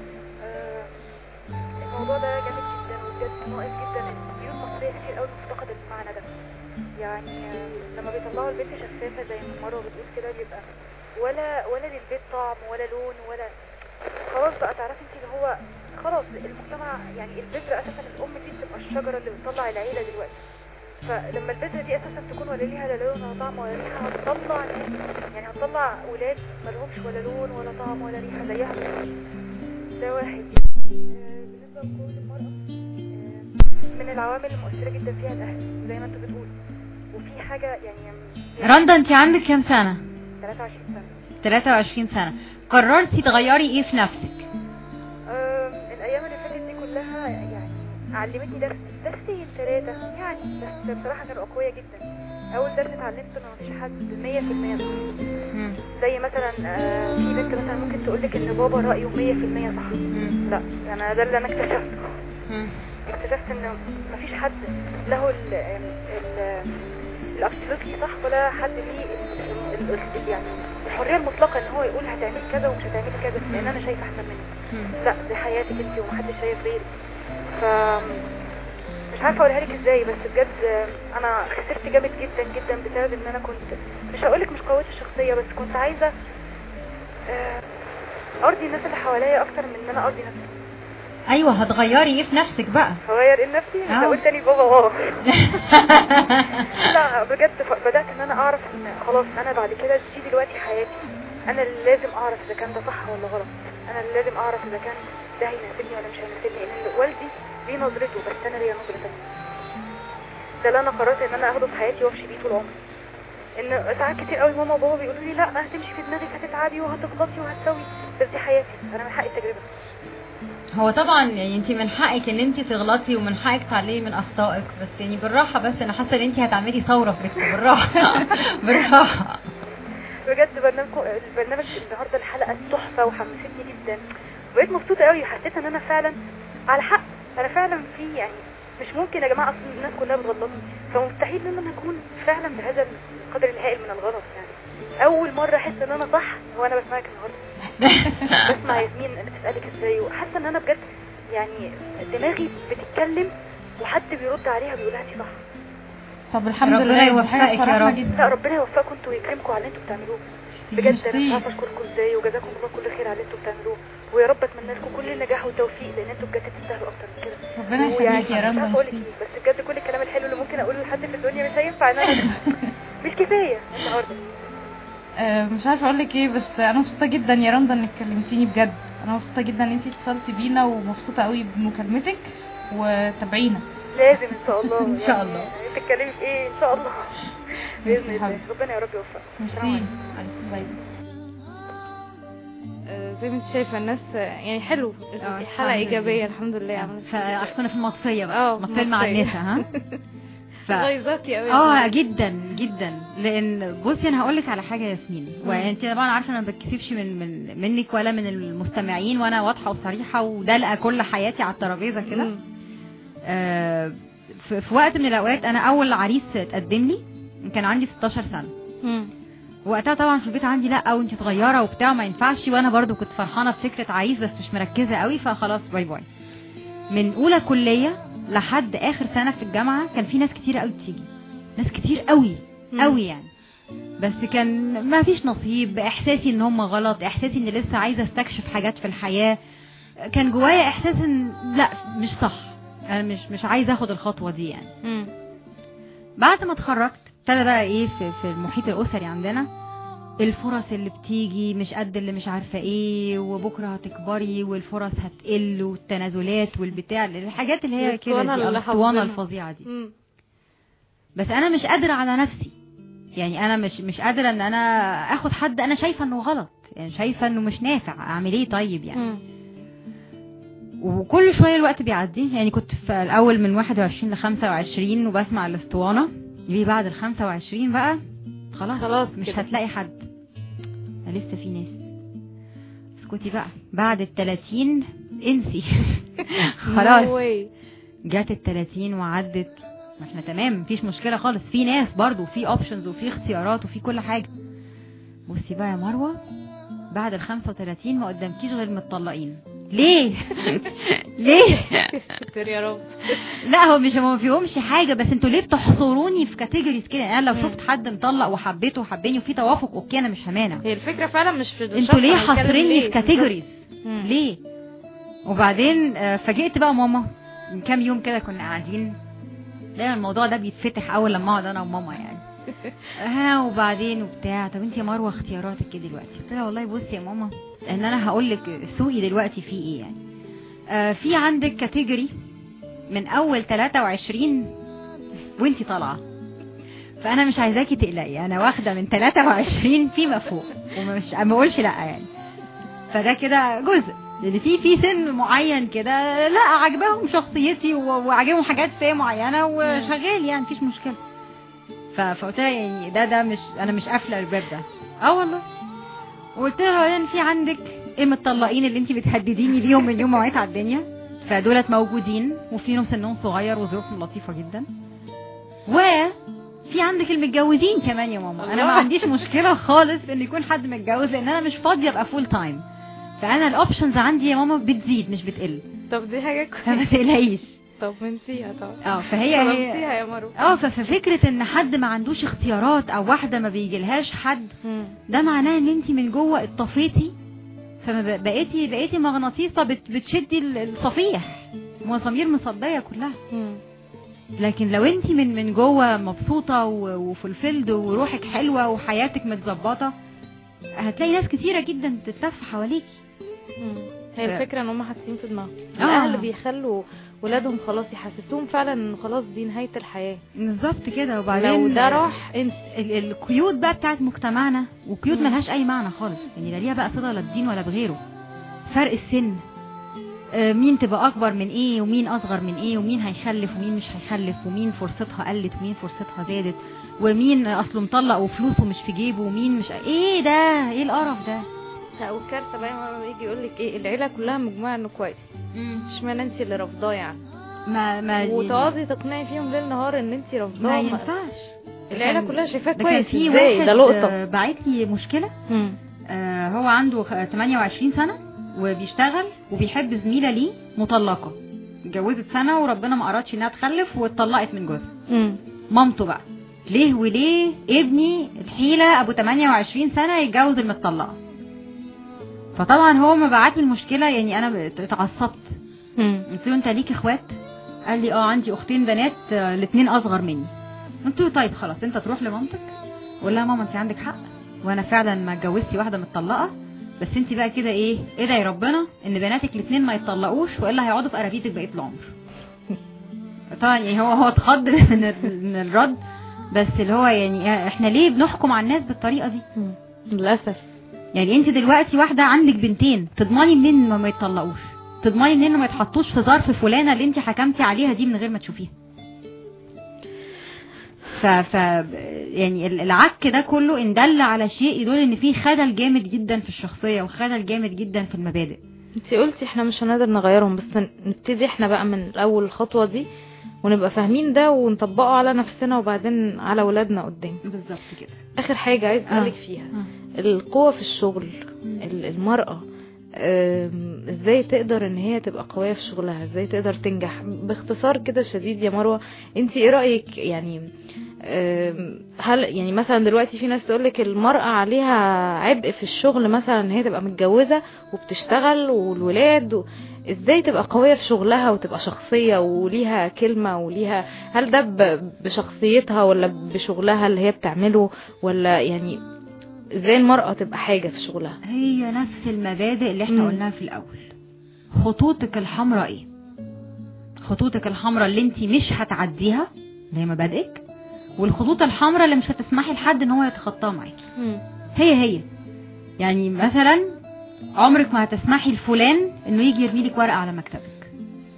الموضوع ده جامد جدا وبجد ناقص جدا البيوت المصريه كتير قوي مفتقده المعنى ده يعني آه، لما بيطلعوا البنت شفافه زي ما مروه بتقول كده بيبقى ولا ولا للبيت طعم ولا لون ولا خلاص بقى تعرفي انت اللي هو خلاص المجتمع يعني البذره اساسا الام دي بتبقى الشجره اللي بتطلع العيله دلوقتي فلما البذره دي اساسا تكون ولا ليها لا لون ولا طعم ولا ريحه هتطلع ناس يعني هتطلع ولاد ملهمش ولا لون ولا طعم ولا ريحه زيها بالظبط. ده واحد آه، بالنسبه لقوه المراه آه، من العوامل المؤثره جدا فيها الاهل زي ما انت بتقول وفي حاجه يعني رندا انت عندك كام سنه 23 سنه 23 سنه قررتي تغيري ايه في نفسك آم، الايام اللي فاتت دي كلها يعني علمتني درس درسين ثلاثه يعني بس بصراحه كانوا اقوياء جدا اول درس اتعلمته ان مفيش حد 100% صح مم. زي مثلا آه، في بنت مثلا ممكن تقول لك ان بابا رايه 100% صح مم. لا انا ده اللي انا اكتشفته مم. اكتشفت ان مفيش حد له ال ال الابسولوتلي صح ولا حد ليه ال- ال- ال- يعني الحريه المطلقه ان هو يقول هتعملي كذا ومش هتعملي كذا لان انا شايف احسن منك مم. لا دي حياتك انت ومحدش شايف غيرك ف مش عارفه اقولها لك ازاي بس بجد انا خسرت جامد جدا جدا بسبب ان انا كنت مش هقولك مش قوتي الشخصيه بس كنت عايزه آه، ارضي الناس اللي حواليا اكتر من ان انا ارضي نفسي ايوه هتغيري ايه في نفسك بقى هغير ايه نفسي آه. انت قلت تاني بابا اه لا بجد ف- بدات ان انا اعرف ان خلاص انا بعد كده دي دلوقتي حياتي انا اللي لازم اعرف اذا كان ده صح ولا غلط انا اللي لازم اعرف اذا كان ده هيناسبني ولا مش هيناسبني لان والدي ليه نظرته بس انا ليا نظره تانية ده اللي انا قررت ان انا اخده في حياتي وامشي بيه طول عمري ان ساعات كتير قوي ماما وبابا بيقولوا لي لا هتمشي في دماغك هتتعبي وهتغلطي وهتسوي بس دي حياتي انا من حقي التجربه هو طبعا يعني انت من حقك ان انت تغلطي ومن حقك تعلمي من اخطائك بس يعني بالراحه بس انا حاسه ان انت هتعملي ثوره في بيتكم بالراحه بالراحه بجد برنامجكم البرنامج النهارده الحلقه تحفه وحمستني جدا بقيت مبسوطه قوي حسيت ان انا فعلا على حق انا فعلا في يعني مش ممكن يا جماعه اصلا الناس كلها بتغلطني فمستحيل ان انا اكون فعلا بهذا القدر الهائل من الغلط يعني اول مره احس ان انا صح وانا بسمعك النهارده بسمع ياسمين اللي بتسالك ازاي وحاسه ان انا بجد يعني دماغي بتتكلم وحد بيرد عليها بيقول لها انت صح طب الحمد ربنا لله يوفقك حاجة يا فرحنا رب. جدا لا ربنا يوفقكم انتوا ويكرمكم على اللي انتوا بتعملوه بجد انا مش عارفه اشكركم ازاي وجزاكم الله كل خير على اللي انتوا بتعملوه ويا رب اتمنى لكم كل النجاح والتوفيق لان انتوا بجد تستاهلوا اكتر من كده ربنا ويعني يخليك يا مش عارفه رب اقول لك ايه بس بجد كل الكلام الحلو اللي ممكن اقوله لحد في الدنيا مش هينفع ان انا مش كفايه النهارده آه، مش عارفه اقول لك ايه بس انا مبسوطه جدا يا رندا انك كلمتيني بجد انا مبسوطه جدا ان انت اتصلتي بينا ومبسوطه قوي بمكالمتك وتابعينا لازم ان شاء الله إن شاء يعني الله. تتكلمي في ايه ان شاء الله باذن ماشي يا الله حبيبتي. ربنا يا رب يوفقك السلام ميرسي عليكم. باي آه، زي ما انت شايفه الناس آه، يعني حلو آه، الحلقه الحمد ايجابيه لله. الحمد لله عملت فكنا في المطفيه بقى اه مطفيه مع مطفية. النساء ها ف... غيظتي قوي اه جدا جدا لان بصي انا هقول لك على حاجه يا ياسمين وانت طبعا عارفه انا ما بتكسفش من من منك ولا من المستمعين وانا واضحه وصريحه ودلقه كل حياتي على الترابيزه كده آه في, في وقت من الاوقات انا اول عريس اتقدم لي كان عندي 16 سنه وقتها طبعا في البيت عندي لا وانت صغيره وبتاع ما ينفعش وانا برضو كنت فرحانه بفكره عريس بس مش مركزه قوي فخلاص باي باي من اولى كليه لحد اخر سنه في الجامعه كان في ناس كتير قوي بتيجي ناس كتير قوي مم. قوي يعني بس كان ما فيش نصيب احساسي ان هم غلط احساسي ان لسه عايزه استكشف حاجات في الحياه كان جوايا احساس ان لا مش صح انا مش مش عايزه اخد الخطوه دي يعني مم. بعد ما اتخرجت ابتدى بقى ايه في, في المحيط الاسري عندنا الفرص اللي بتيجي مش قد اللي مش عارفه ايه وبكره هتكبري والفرص هتقل والتنازلات والبتاع الحاجات اللي هي كده الاسطوانة دي اللي الاسطوانه حافظينها. الفظيعه دي مم. بس انا مش قادره على نفسي يعني انا مش مش قادره ان انا اخد حد انا شايفه انه غلط يعني شايفه انه مش نافع اعمل ايه طيب يعني مم. وكل شويه الوقت بيعدي يعني كنت في الاول من 21 ل 25 وبسمع الاسطوانه يجي بعد ال 25 بقى خلاص خلاص مش كده. هتلاقي حد لسه في ناس اسكتي بقى بعد ال 30 انسي خلاص No way. جت ال 30 وعدت ما احنا تمام مفيش مشكله خالص في ناس برضو في اوبشنز وفي اختيارات وفي كل حاجه بصي بقى يا مروه بعد ال 35 ما قدامكيش غير متطلقين ليه ليه ستر يا رب لا هو مش ما فيهمش حاجه بس انتوا ليه بتحصروني في كاتيجوريز كده يعني انا لو مم. شفت حد مطلق وحبيته وحبني وفي توافق اوكي انا مش همانع هي الفكره فعلا مش في الشخص، انتوا ليه أنا بتكلم حاصريني ليه؟ في كاتيجوريز مم. ليه وبعدين آه، فاجئت بقى ماما من كام يوم كده كنا قاعدين دايما الموضوع ده بيتفتح اول لما اقعد انا وماما يعني ها وبعدين وبتاع طب انت يا مروه اختياراتك ايه دلوقتي قلت لها والله بصي يا ماما ان انا هقول لك سوقي دلوقتي فيه ايه يعني آه في عندك كاتيجوري من اول 23 وانت طالعه فانا مش عايزاكي تقلقي انا واخده من 23 فيما فوق ومش ما اقولش لا يعني فده كده جزء لان في في سن معين كده لا عجبهم شخصيتي و- وعجبهم حاجات فيا معينه وشغال يعني مفيش مشكله ف- فقلت لها يعني ده ده مش انا مش قافله الباب ده اه والله وقلت لها بعدين في عندك ايه متطلقين اللي انت بتهدديني بيهم من يوم ما وعيت على الدنيا فدولت موجودين وفيهم سنهم صغير وظروفهم لطيفه جدا وفي عندك المتجوزين كمان يا ماما انا ما الله. عنديش مشكله خالص في ان يكون حد متجوز لان انا مش فاضيه ابقى فول تايم فانا الاوبشنز عندي يا ماما بتزيد مش بتقل طب دي حاجه فما كويسه تقلقيش طب منسيها طبعا اه فهي هي ظلمتيها يا مروه اه ففكره ان حد ما عندوش اختيارات او واحده ما بيجيلهاش حد مم. ده معناه ان انت من جوه اتطفيتي فما ب- بقيتي بقيتي مغناطيسه بت بتشدي ال- الصفيح مسامير مصديه كلها مم. لكن لو انت من من جوه مبسوطه و- وفلفلد وروحك حلوه وحياتك متظبطه هتلاقي ناس كتيره جدا بتتلف حواليكي مم. هي ف- الفكره ان هم حاسين في دماغهم آه. الاهل بيخلوا ولادهم خلاص يحسسوهم فعلا ان خلاص دي نهايه الحياه بالظبط كده وبعدين لو ده راح انت ال- القيود بقى بتاعت مجتمعنا وقيود مم. ملهاش اي معنى خالص يعني لا ليها بقى صله لا بدين ولا بغيره فرق السن آه، مين تبقى اكبر من ايه ومين اصغر من ايه ومين هيخلف ومين مش هيخلف ومين فرصتها قلت ومين فرصتها زادت ومين اصله مطلق وفلوسه مش في جيبه ومين مش ايه ده ايه القرف ده لا والكارثه بقى لما يجي يقول لك ايه العيله كلها مجموعه انه كويس اشمعنى انت اللي رافضاه يعني ما ما وتقعدي تقنعي فيهم ليل نهار ان انت رافضاه ما ما- ينفعش العيله كان- كلها شايفاه ده كان كويس في ازاي واحد ده لقطه آه، باعت لي مشكله مم. آه، هو عنده خ- 28 سنة وبيشتغل وبيحب زميلة ليه مطلقة اتجوزت سنة وربنا ما أرادش انها تخلف واتطلقت من جوزها مم. مامته بقى ليه وليه ابني الحيلة ابو 28 سنة يتجوز المطلقة فطبعا هو ما بعت لي المشكلة يعني انا اتعصبت مم. قلت له انت ليك اخوات قال لي اه عندي اختين بنات آه، الاتنين اصغر مني قلت له طيب خلاص انت تروح لمامتك وقول لها ماما انت عندك حق وانا فعلا ما اتجوزتي واحده متطلقه بس انت بقى كده ايه ادعي ربنا ان بناتك الاتنين ما يتطلقوش والا هيقعدوا في قرابيتك بقيه العمر طبعا يعني هو هو اتخض من ال- من الرد بس اللي هو يعني احنا ليه بنحكم على الناس بالطريقه دي مم. للاسف يعني انت دلوقتي واحده عندك بنتين تضمني منين انهم ما يتطلقوش تضمني منين انهم ما يتحطوش في ظرف فلانه اللي انت حكمتي عليها دي من غير ما تشوفيها ف ف يعني ال- العك ده كله ان دل على شيء يدل ان في خلل جامد جدا في الشخصيه وخلل جامد جدا في المبادئ انت قلتي احنا مش هنقدر نغيرهم بس نبتدي احنا بقى من اول الخطوه دي ونبقى فاهمين ده ونطبقه على نفسنا وبعدين على ولادنا قدام بالظبط كده اخر حاجه عايز اسالك فيها القوة في الشغل ال- المرأة آم، ازاي تقدر ان هي تبقى قوية في شغلها ازاي تقدر تنجح باختصار كده شديد يا مروة انت ايه رأيك يعني آم، هل يعني مثلا دلوقتي في ناس تقولك المرأة عليها عبء في الشغل مثلا ان هي تبقى متجوزة وبتشتغل والولاد و... ازاي تبقى قوية في شغلها وتبقى شخصية وليها كلمة وليها هل ده ب- بشخصيتها ولا بشغلها اللي هي بتعمله ولا يعني ازاي المرأة تبقى حاجة في شغلها هي نفس المبادئ اللي احنا مم. قلناها في الاول خطوطك الحمراء ايه خطوطك الحمراء اللي انت مش هتعديها اللي هي مبادئك والخطوط الحمراء اللي مش هتسمحي لحد ان هو يتخطاها معاكي هي هي يعني مثلا عمرك ما هتسمحي لفلان انه يجي يرمي لك ورقه على مكتبك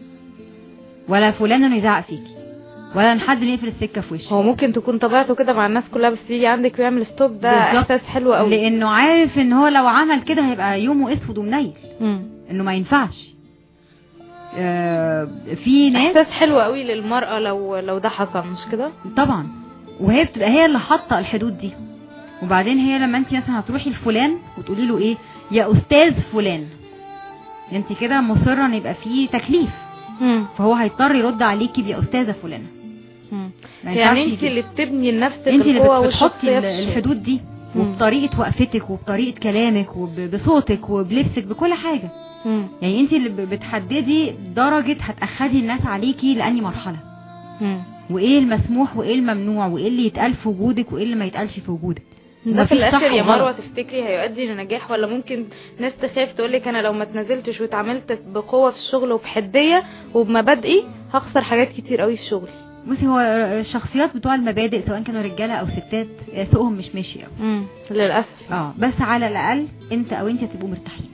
ولا فلان انه يزعق فيكي ولا ان حد يقفل السكه في وشك هو ممكن تكون طبيعته كده مع الناس كلها بس يجي عندك ويعمل ستوب ده بالظبط. احساس حلو قوي لانه عارف ان هو لو عمل كده هيبقى يومه اسود ومنيل مم. انه ما ينفعش آه، في ناس احساس حلو قوي للمرأة لو لو ده حصل مش كده طبعا وهي بتبقى هي اللي حاطه الحدود دي وبعدين هي لما انت مثلا هتروحي لفلان وتقولي له ايه يا استاذ فلان انت كده مصره ان يبقى فيه تكليف مم. فهو هيضطر يرد عليكي بيا استاذه فلانه مم. ما يعني ينفعش انت يجي- اللي بتبني لنفسك انت اللي القوة بت- بتحطي والشخصية ال- في الشغل. الحدود دي مم. وبطريقه وقفتك وبطريقه كلامك وبصوتك وبلبسك بكل حاجه مم. يعني انت اللي ب- بتحددي درجه هتاخدي الناس عليكي لاني مرحله مم. وايه المسموح وايه الممنوع وايه اللي يتقال في وجودك وايه اللي ما يتقالش في وجودك ده في مفيش صح الاخر يا وغلط. مروه تفتكري هيؤدي لنجاح ولا ممكن ناس تخاف تقولك انا لو ما اتنازلتش واتعاملت بقوه في الشغل وبحديه وبمبادئي هخسر حاجات كتير قوي في شغلي بصي هو الشخصيات بتوع المبادئ سواء كانوا رجاله او ستات سوقهم مش ماشي قوي امم للاسف اه بس على الاقل انت او انت هتبقوا مرتاحين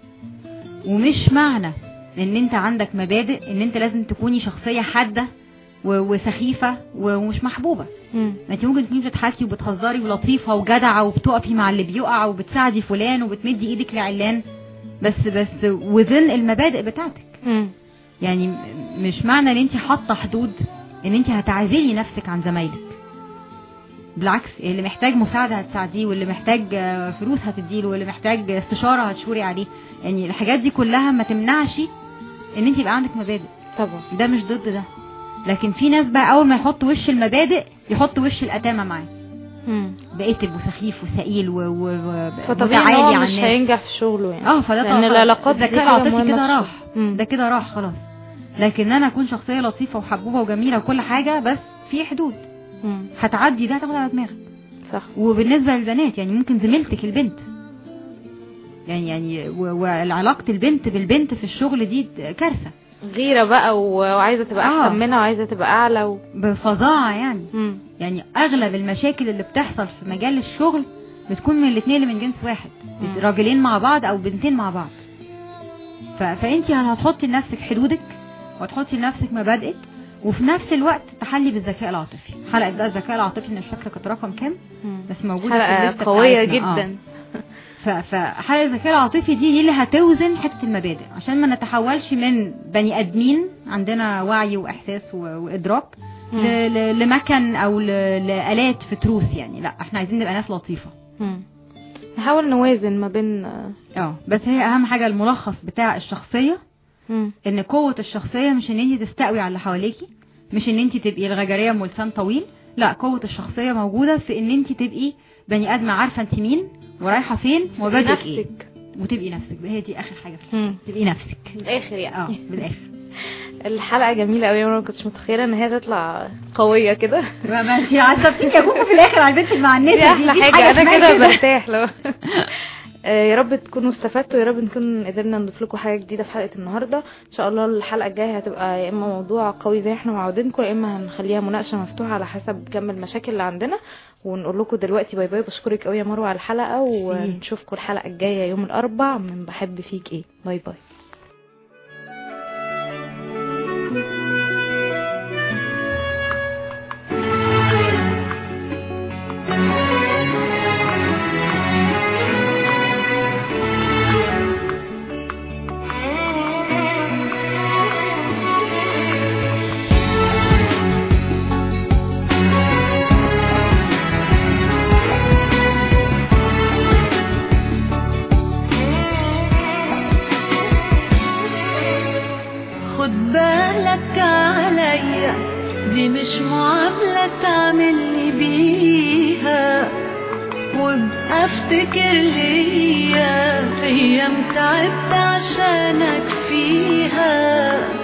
ومش معنى ان انت عندك مبادئ ان انت لازم تكوني شخصيه حاده و- وسخيفه و- ومش محبوبه مم. ما انت ممكن تكوني بتضحكي وبتهزري ولطيفه وجدعه وبتقفي مع اللي بيقع وبتساعدي فلان وبتمدي ايدك لعلان بس بس وذن المبادئ بتاعتك مم. يعني م- مش معنى ان انت حاطه حدود ان انت هتعزلي نفسك عن زمايلك بالعكس اللي محتاج مساعده هتساعديه واللي محتاج آه، فلوس هتديله واللي محتاج استشاره هتشوري عليه يعني الحاجات دي كلها ما تمنعش ان انت يبقى عندك مبادئ طبعا ده مش ضد ده لكن في ناس بقى اول ما يحط وش المبادئ يحط وش الاتامه معاه مم. بقيتل وسخيف وسئيل و, و... و... فطبيعي ان متعالي هو على مش الناس. هينجح في شغله يعني اه فده لان طبعاً العلاقات دي الذكاء حاجة العاطفي مهمة كده في راح الشغل. مم. ده كده راح خلاص لكن انا اكون شخصيه لطيفه وحبوبه وجميله وكل حاجه بس في حدود مم. هتعدي ده هتاخد على دماغك صح وبالنسبه للبنات يعني ممكن زميلتك البنت يعني يعني و- وعلاقه البنت بالبنت في الشغل دي كارثه غيرة بقى و- وعايزة تبقى آه. احسن منها وعايزة تبقى اعلى و... بفظاعه يعني مم. يعني اغلب المشاكل اللي بتحصل في مجال الشغل بتكون من الاثنين اللي من جنس واحد مم. راجلين مع بعض او بنتين مع بعض ف... فانت هتحطي لنفسك حدودك وتحطي لنفسك مبادئك وفي نفس الوقت تحلي بالذكاء العاطفي حلقه بقى الذكاء العاطفي انا مش فاكره كانت رقم كام مم. بس موجوده في حلقة الليسته قوية بتاعتنا. آه. جدا ف- فحلقه الذكاء العاطفي دي دي اللي هتوزن حته المبادئ عشان ما نتحولش من بني ادمين عندنا وعي واحساس و- وادراك مم. ل- ل- لمكن او ل- لالات في تروس يعني لا احنا عايزين نبقى ناس لطيفه مم. نحاول نوازن ما بين اه بس هي اهم حاجه الملخص بتاع الشخصيه مم. ان قوه الشخصيه مش ان انت تستقوي على اللي حواليكي مش ان انت تبقي الغجريه ام لسان طويل لا قوه الشخصيه موجوده في ان انت تبقي بني ادمه عارفه انت مين ورايحه فين ومبادئك ايه نفسك وتبقي نفسك هي دي اخر حاجه فيها. مم. تبقي نفسك الاخر يعني اه بالاخر الحلقة جميلة قوي انا ما كنتش متخيلة ان هي تطلع قوية كده ما ما انت عصبتيني يا كوكو في الاخر على البنت المعنسه دي احلى دي حاجة انا اسمها كده برتاح لو آه، يا رب تكونوا استفدتوا يا رب نكون قدرنا نضيف لكم حاجه جديده في حلقه النهارده ان شاء الله الحلقه الجايه هتبقى يا اما موضوع قوي زي احنا معودينكم يا اما هنخليها مناقشه مفتوحه على حسب كم المشاكل اللي عندنا ونقول لكم دلوقتي باي باي بشكرك قوي يا مروه على الحلقه ونشوفكم الحلقه الجايه يوم الاربع من بحب فيك ايه باي باي خد بالك عليا دي مش معاملة تعملي بيها وابقى افتكر ليا ايام تعبت عشانك فيها